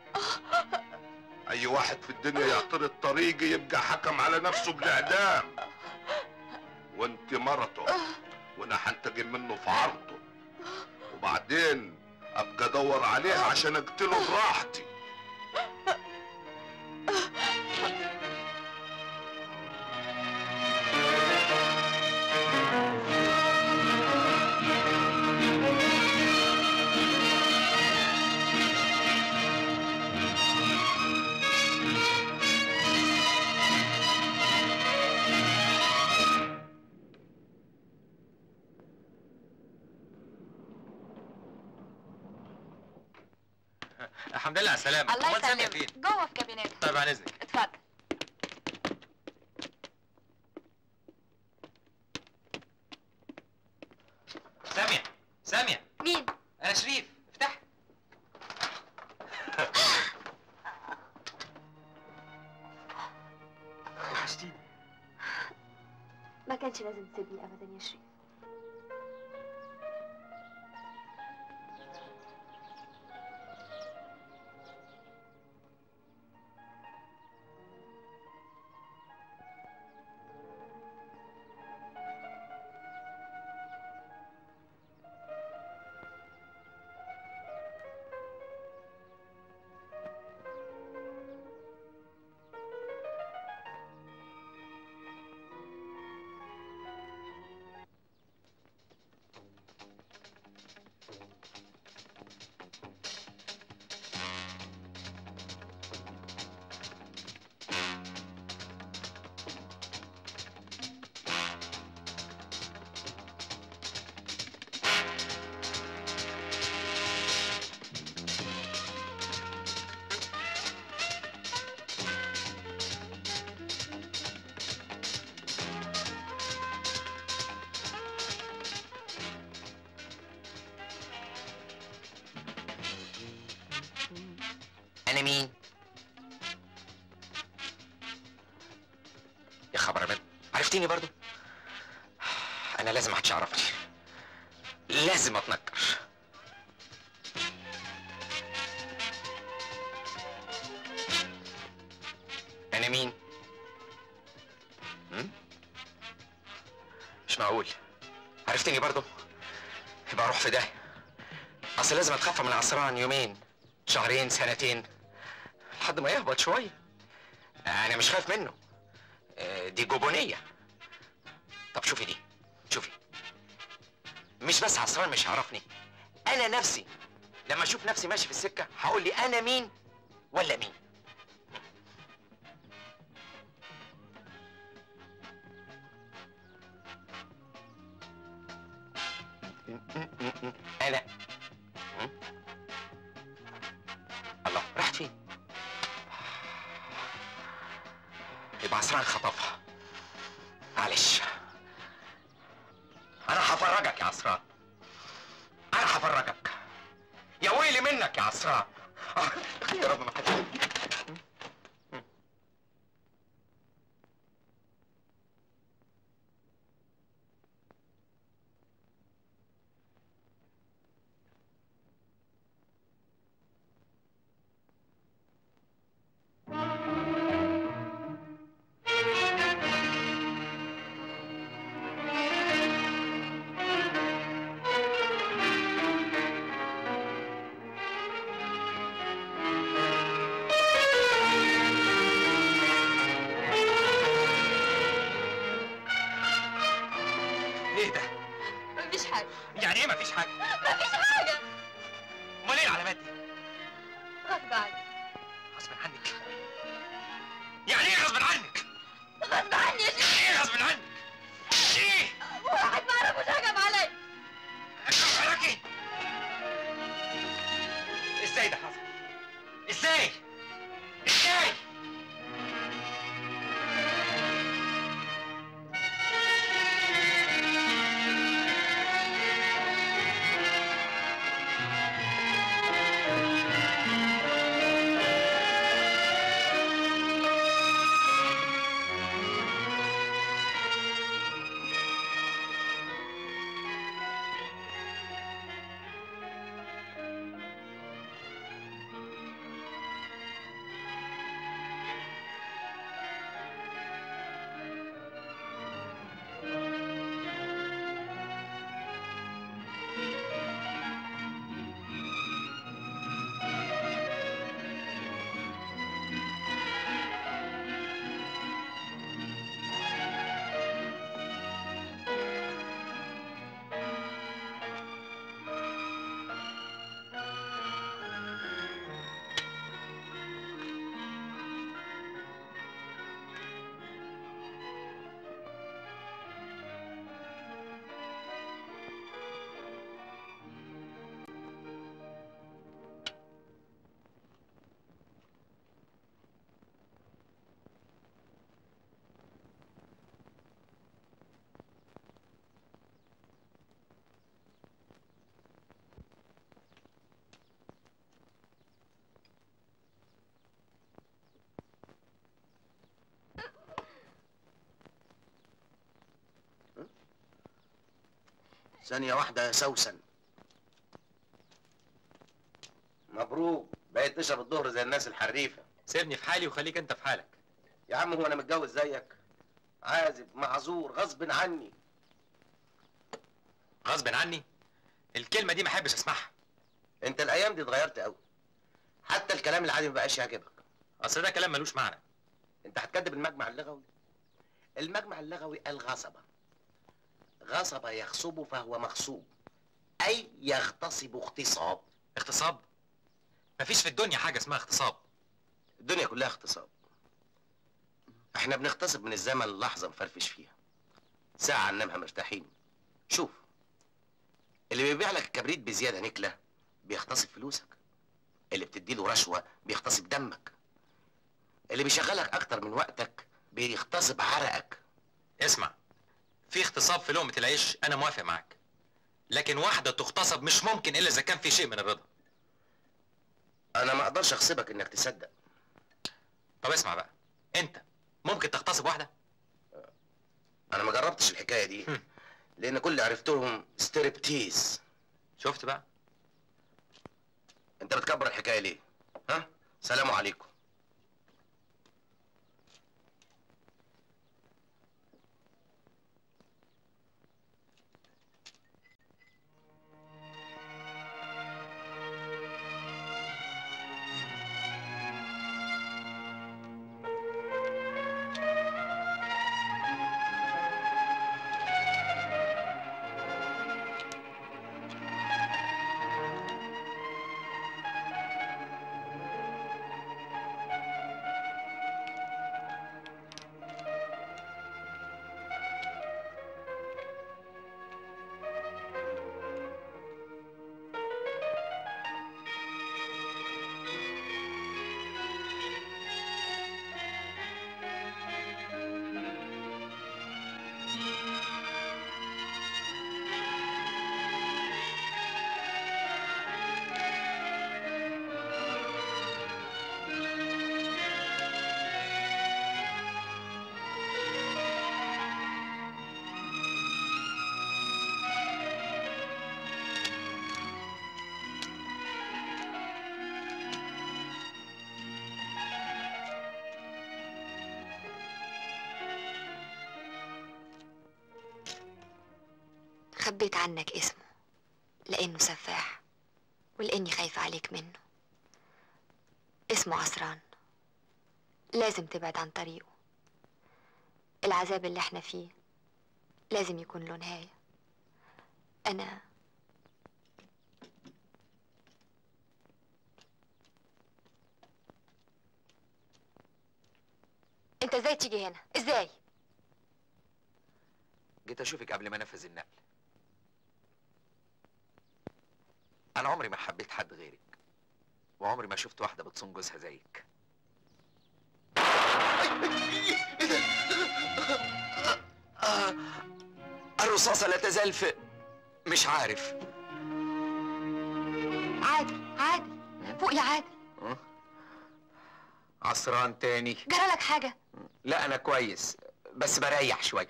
اي واحد في الدنيا يعترض طريقي يبقى حكم على نفسه بالاعدام وانت مرته وانا هنتقم منه في عرضه وبعدين ابقى ادور عليه عشان اقتله براحتي الحمد لله على السلامة الله أمال سامية يسلمك فين؟ جوه في كابينتها طيب عن إذنك اتفضل سامية سامية مين أنا شريف افتح وحشتيني ما كانش لازم تسيبني ابدا يا شريف انا مين يا خبر ابيض عرفتيني برضو انا لازم محدش يعرفني لازم اتنكر انا مين هم؟ مش معقول عرفتني برضو يبقى اروح في ده اصل لازم اتخفى من عصران يومين شهرين سنتين لحد ما يهبط شويه انا مش خايف منه آه، دي جبونيه طب شوفي دي شوفي مش بس عصران مش هيعرفني انا نفسي لما اشوف نفسي ماشي في السكه هقول لي انا مين ولا مين انا م? الله راحت فين يبقى عصران خطفها معلش انا هفرجك يا عصران انا هفرجك يا ويلي منك يا عصران آه، يا رب ما حد ثانية واحدة يا سوسن مبروك بقيت تشرب الظهر زي الناس الحريفة سيبني في حالي وخليك انت في حالك يا عم هو انا متجوز زيك عازب معذور غصب عني غصب عني الكلمه دي ما احبش اسمعها انت الايام دي اتغيرت قوي حتى الكلام العادي ما بقاش يعجبك اصل ده كلام ملوش معنى انت هتكذب المجمع اللغوي المجمع اللغوي الغصبة غصب يغصب فهو مغصوب اي يغتصب اغتصاب اغتصاب مفيش في الدنيا حاجه اسمها اغتصاب الدنيا كلها اغتصاب احنا بنغتصب من الزمن لحظة نفرفش فيها ساعة ننامها مرتاحين شوف اللي بيبيع لك الكبريت بزيادة نكلة بيغتصب فلوسك اللي بتديله رشوة بيغتصب دمك اللي بيشغلك أكتر من وقتك بيغتصب عرقك اسمع في اغتصاب في لقمه العيش انا موافق معاك لكن واحده تغتصب مش ممكن الا اذا كان في شيء من الرضا أنا ما أقدرش أغصبك إنك تصدق طب اسمع بقى انت ممكن تغتصب واحده أنا ما جربتش الحكاية دي لأن كل اللي عرفتهم ستريبتيز شفت بقى أنت بتكبر الحكاية ليه؟ ها؟ سلام عليكم خبيت عنك اسمه لأنه سفاح ولأني خايفة عليك منه اسمه عصران لازم تبعد عن طريقه العذاب اللي احنا فيه لازم يكون له نهاية أنا انت ازاي تيجي هنا ازاي جيت اشوفك قبل ما انفذ النقل انا عمري ما حبيت حد غيرك وعمري ما شفت واحده بتصون جوزها زيك آه، الرصاصة لا تزال في مش عارف عادي عادي فوق يا عادي عصران تاني جرى لك حاجة لا انا كويس بس بريح شوية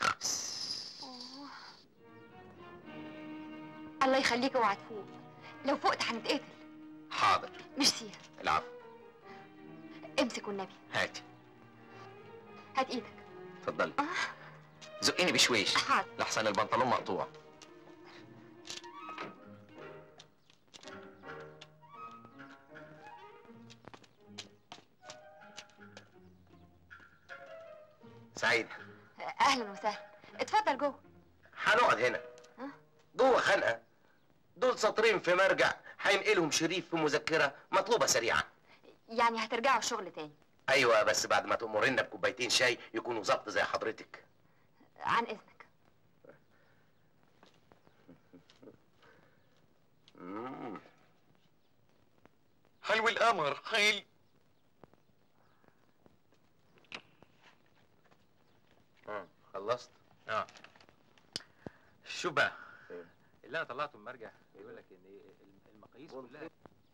الله يخليك اوعى تفوق لو فقت هنتقتل حاضر ميرسي العفو امسك والنبي هاتي هات ايدك اتفضلي زقيني بشويش حاضر لحسن البنطلون مقطوع سعيد اهلا وسهلا اتفضل جوه هنقعد هنا ها؟ جوه خنقه دول سطرين في مرجع هينقلهم شريف في مذكره مطلوبه سريعا يعني هترجعوا الشغل تاني ايوه بس بعد ما تأمرنا بكوبايتين شاي يكونوا ظبط زي حضرتك عن اذنك مم. حلو القمر حلو آه، خلصت اه شوف بقى اللي انا طلعته من المرجع بيقول لك ان المقاييس كلها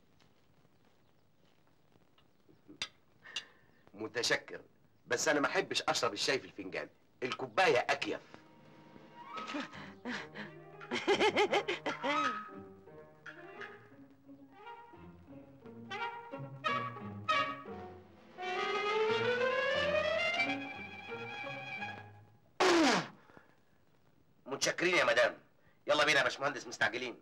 متشكر بس انا ما احبش اشرب الشاي في الفنجان الكوبايه اكيف متشكرين يا مدام يلا بينا يا باشمهندس مستعجلين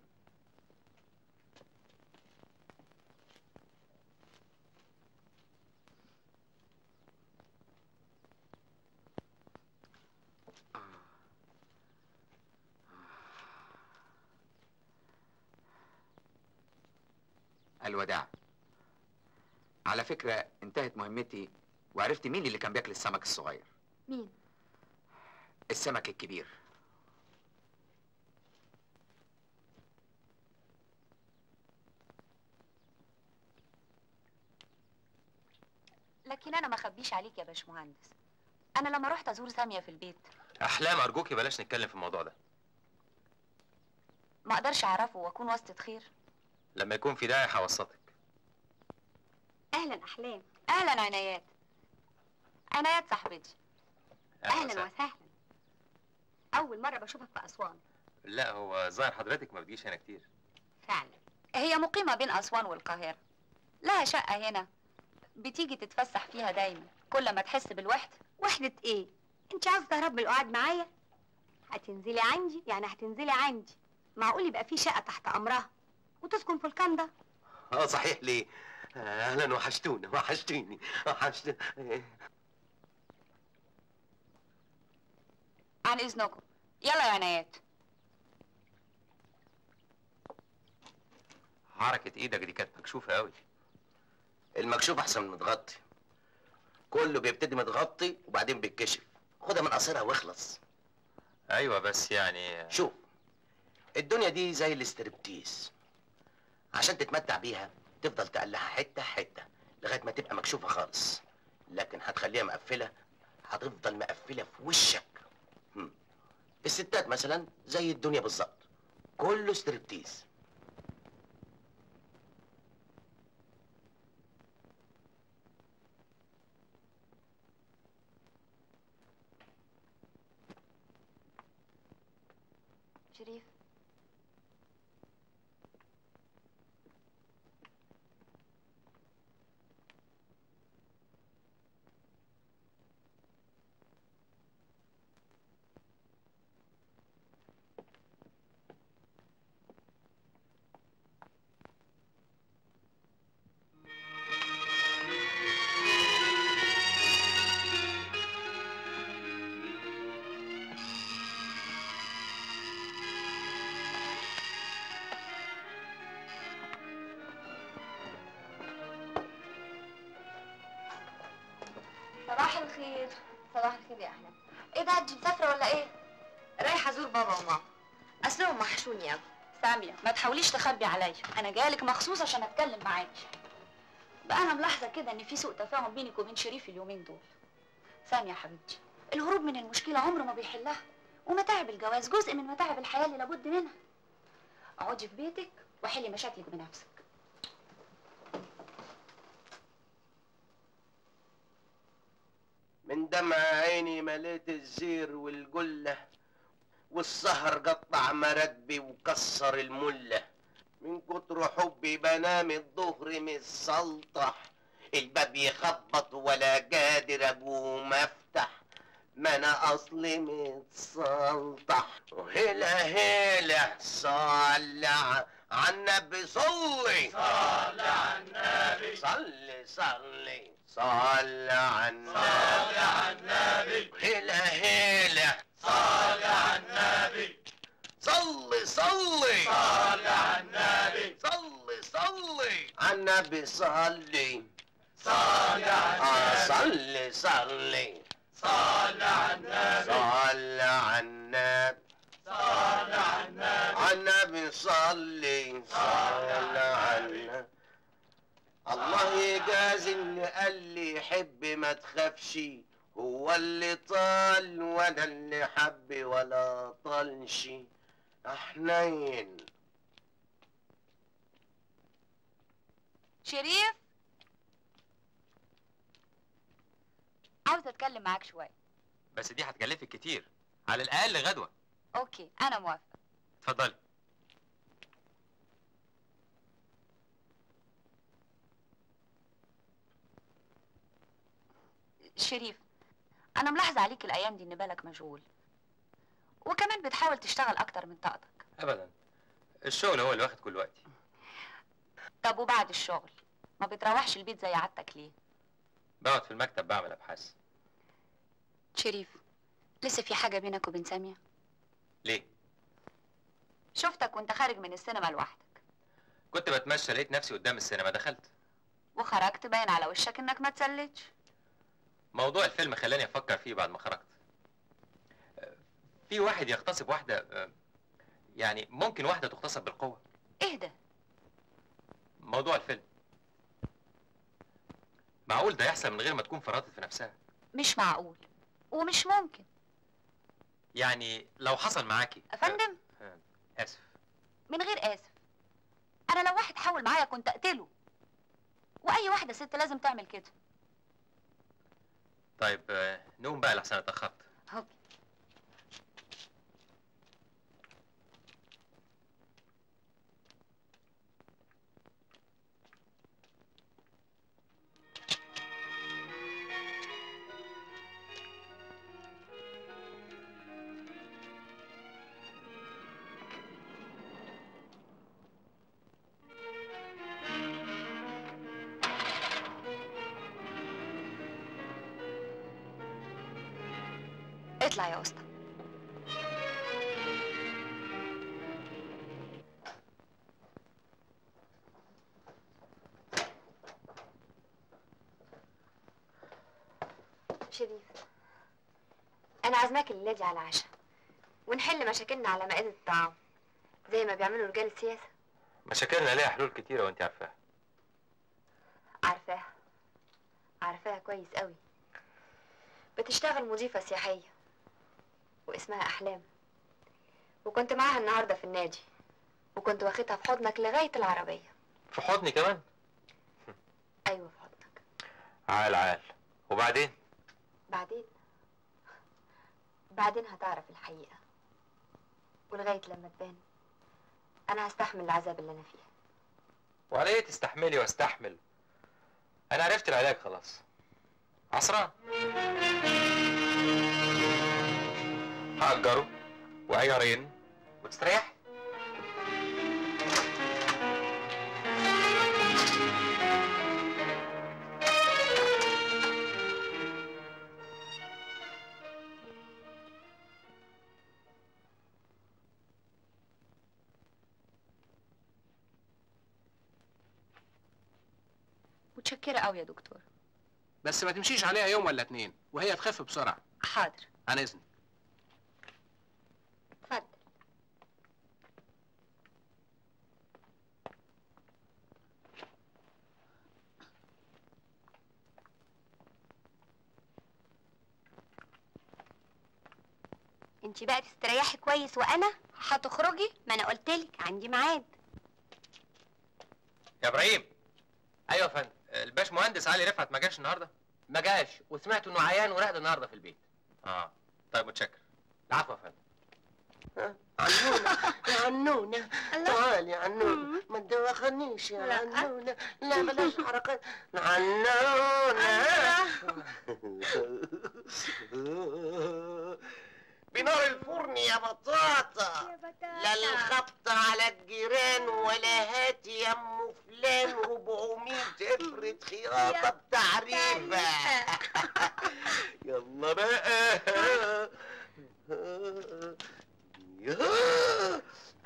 الوداع على فكرة انتهت مهمتي وعرفت مين اللي كان بياكل السمك الصغير مين؟ السمك الكبير لكن انا ما اخبيش عليك يا باشمهندس انا لما رحت ازور ساميه في البيت احلام ارجوكي بلاش نتكلم في الموضوع ده ما اقدرش اعرفه واكون واسطه خير لما يكون في داعي هوسطك اهلا احلام اهلا عنايات عنايات صاحبتي اهلا وسهلا اول مره بشوفك في اسوان لا هو ظاهر حضرتك ما بتجيش هنا كتير فعلا هي مقيمه بين اسوان والقاهره لها شقه هنا بتيجي تتفسح فيها دايما كل ما تحس بالوحده وحده ايه انت عاوزه تهرب من القعاد معايا هتنزلي عندي يعني هتنزلي عندي معقول يبقى في شقه تحت امرها وتسكن في الكندا اه صحيح ليه اهلا وحشتونا وحشتيني وحشت عن اذنكم يلا يا عنايات حركه ايدك دي كانت مكشوفه قوي المكشوف احسن من متغطي كله بيبتدي متغطي وبعدين بيتكشف خدها من قصيرها واخلص ايوه بس يعني شوف الدنيا دي زي الاستربتيز عشان تتمتع بيها تفضل تقلعها حته حته لغايه ما تبقى مكشوفه خالص لكن هتخليها مقفله هتفضل مقفله في وشك هم. الستات مثلا زي الدنيا بالظبط كله استربتيز شريف صباح الخير صباح الخير يا احلام ايه ده انت مسافره ولا ايه رايحه ازور بابا وماما اصلهم وحشوني قوي ساميه ما تحاوليش تخبي عليا انا جايلك مخصوص عشان اتكلم معاكي بقى انا ملاحظه كده ان في سوء تفاهم بينك وبين شريف اليومين دول ساميه يا حبيبتي الهروب من المشكله عمره ما بيحلها ومتاعب الجواز جزء من متاعب الحياه اللي لابد منها اقعدي في بيتك وحلي مشاكلك بنفسك من دمع عيني مليت الزير والجلة والسهر قطع مرتبي وكسر الملة من كتر حبي بنام الظهر متسلطح الباب يخبط ولا قادر اقوم افتح ما انا اصلي متسلطح وهلا هلا صلى على النبي صلي صلي على النبي صلي صلي صلي على النبي صلي على النبي هلا هلا صلي على النبي صلي صلي صلي على النبي صلي صلي على النبي صلي صلي على صلي صلي صلي على النبي صلي على النبي صلي على النبي على النبي صلي صلي على النبي الله يجازي اللي قال لي حب ما تخافش هو اللي طال وانا اللي حب ولا طالش حنين شريف عاوزه اتكلم معاك شويه بس دي هتكلفك كتير على الاقل غدوه اوكي انا موافقه اتفضلي شريف انا ملاحظه عليك الايام دي ان بالك مشغول وكمان بتحاول تشتغل اكتر من طاقتك ابدا الشغل هو اللي واخد كل وقتي طب وبعد الشغل ما بتروحش البيت زي عادتك ليه بقعد في المكتب بعمل ابحاث شريف لسه في حاجه بينك وبين ساميه ليه شفتك وانت خارج من السينما لوحدك كنت بتمشى لقيت نفسي قدام السينما دخلت وخرجت باين على وشك انك ما تسلتش موضوع الفيلم خلاني افكر فيه بعد ما خرجت آه، في واحد يغتصب واحده آه، يعني ممكن واحده تغتصب بالقوه اهدى موضوع الفيلم معقول ده يحصل من غير ما تكون فرطت في نفسها مش معقول ومش ممكن يعني لو حصل معاكي افندم آه، اسف من غير اسف انا لو واحد حاول معايا كنت اقتله واي واحده ست لازم تعمل كده طيب آه، نقوم بقى لحسن اتاخرت اوكي اطلع يا اسطى شريف انا عازماك الليله دي على عشاء ونحل مشاكلنا على مائده الطعام زي ما بيعملوا رجال السياسه مشاكلنا ليها حلول كتيره وانت عارفاها عارفاها عارفاها كويس قوي بتشتغل مضيفة سياحية واسمها أحلام وكنت معاها النهاردة في النادي وكنت واخدها في حضنك لغاية العربية في حضني كمان أيوة في حضنك عال عال وبعدين بعدين بعدين هتعرف الحقيقة ولغاية لما تبان أنا هستحمل العذاب اللي أنا فيه وعلى ايه تستحملي واستحمل انا عرفت العلاج خلاص عصران هأجره وعيارين وتستريح متشكره قوي يا دكتور بس ما تمشيش عليها يوم ولا اتنين وهي تخف بسرعه حاضر عن اذنك اتفضل انت بقى تستريحي كويس وانا هتخرجي ما انا قلتلك عندي ميعاد يا ابراهيم ايوه يا فندم الباش مهندس علي رفعت ما جاش النهارده ما جاش وسمعت انه عيان وراقد النهارده في البيت اه طيب متشكر العفو يا فندم عنونة يا عنونة تعال يا عنونة ما تدوخنيش يا لا. عنونة لا بلاش حركات عنونة بنار الفرن يا بطاطا لا الخبط على الجيران ولا هات يا ام فلان 400 افرة خياطة بتعريفة يلا بقى يا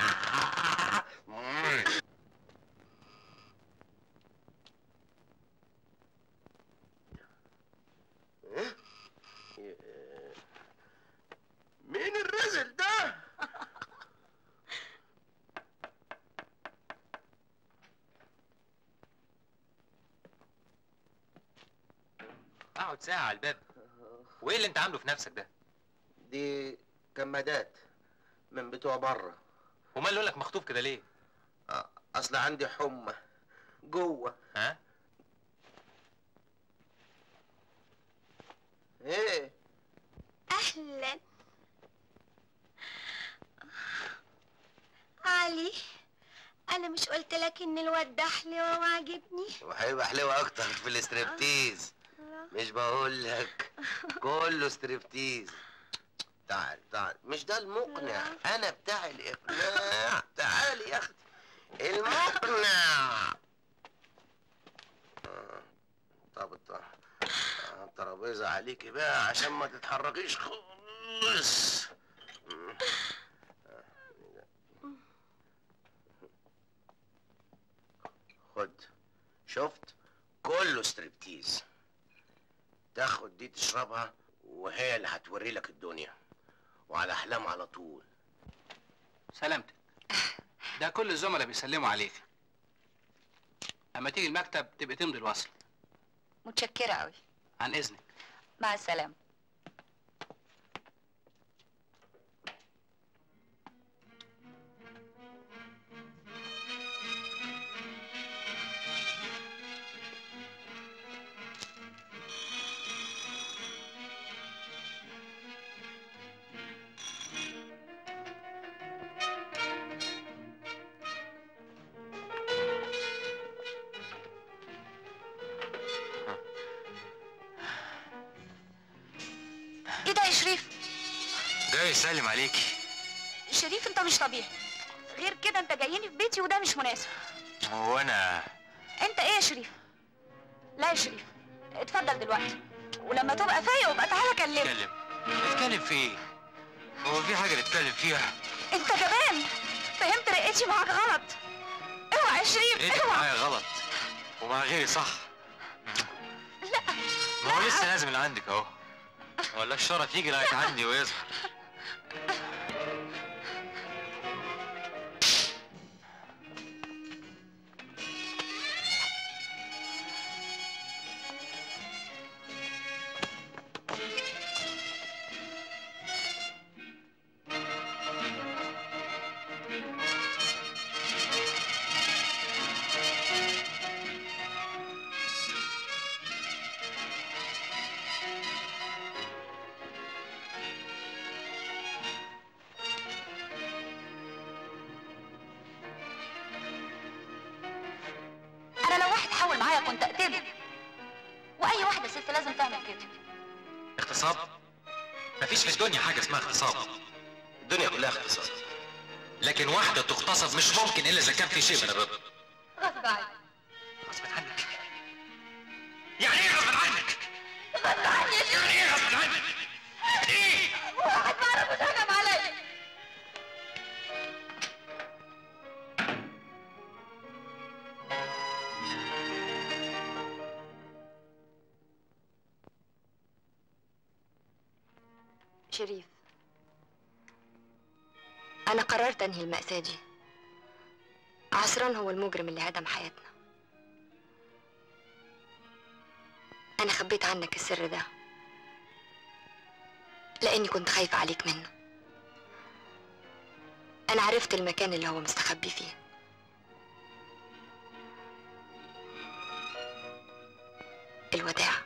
مين الرزل ده؟ اقعد ساعه على الباب وايه اللي انت عامله في نفسك ده دي كمادات من بتوع بره ومال لك مخطوف كده ليه اصل عندي حمى جوه ها ايه اهلا قلت لك ان الواد ده حلو وعاجبني وهيبقى حلوة أكتر في الاستريبتيز مش بقول لك كله استريبتيز تعال تعال مش ده المقنع أنا بتاع الإقناع تعال يا أختي المقنع آه، طب الط- آه، الترابيزة عليكي بقى عشان ما تتحركيش خالص مم. خد شفت كله ستريبتيز تاخد دي تشربها وهي اللي هتوري لك الدنيا وعلى احلام على طول سلامتك ده كل الزملاء بيسلموا عليك اما تيجي المكتب تبقى تمضي الوصل متشكرة قوي عن اذنك مع السلامة ايه ده يا شريف جاي يسلم عليكي شريف انت مش طبيعي غير كده انت جايني في بيتي وده مش مناسب هو انا انت ايه يا شريف لا يا شريف اتفضل دلوقتي ولما تبقى فايق وابقى تعالى كلمني اتكلم اتكلم في ايه هو في حاجه نتكلم فيها انت جبان فهمت رقتي معاك غلط اوعى يا شريف ايدك اوعى معايا غلط ومع غيري صح لا ما هو لسه لازم اللي عندك اهو ولا الشرف يجي لغايه عندي ويظهر انا لو واحد حاول معايا كنت اقتله واي واحده ست لازم تعمل كده اغتصاب مفيش في الدنيا حاجه اسمها اغتصاب الدنيا كلها اختصاص لكن واحده تغتصب مش ممكن الا اذا كان في شيء من الرضا غصب عني غصب عنك يعني ايه غصب عنك غصب عني يا شريف يعني ايه غصب عنك ايه واحد ما اعرفش هجم عليا شريف أنا قررت أنهي المأساة دي عصران هو المجرم اللي هدم حياتنا أنا خبيت عنك السر ده لأني كنت خايفة عليك منه أنا عرفت المكان اللي هو مستخبي فيه الوداع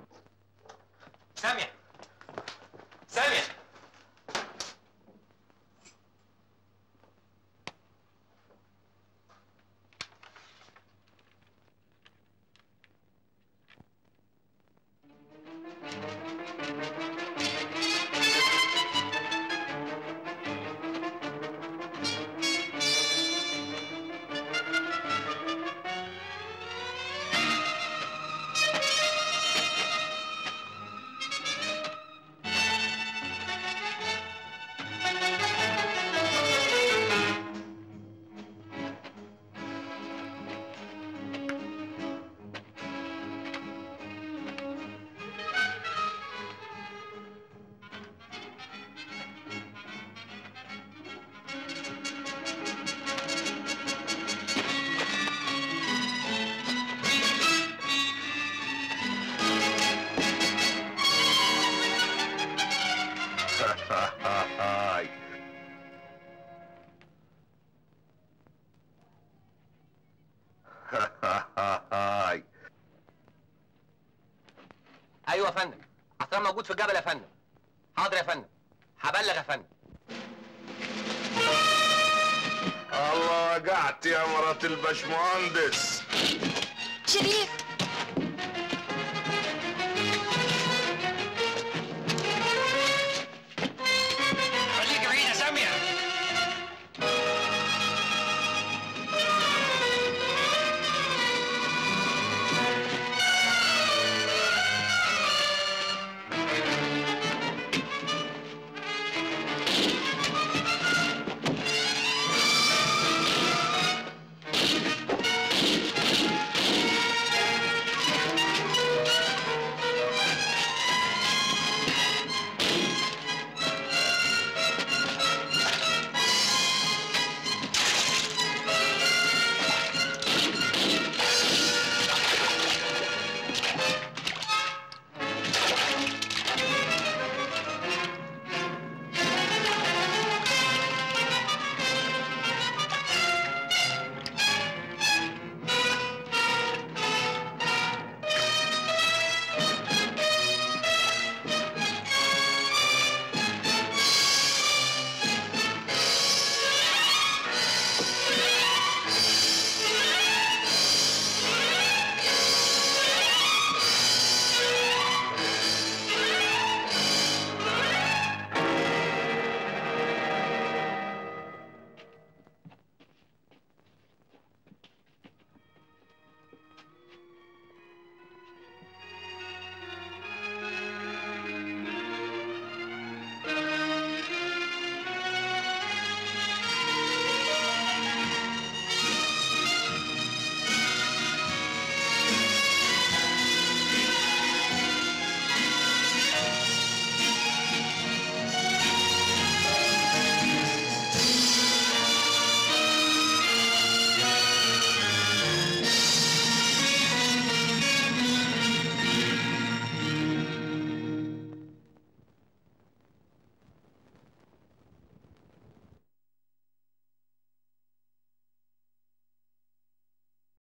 سامية سامية موجود في الجبل يا فندم حاضر يا فندم هبلغ يا فندم الله وقعت يا مرات الباشمهندس شريف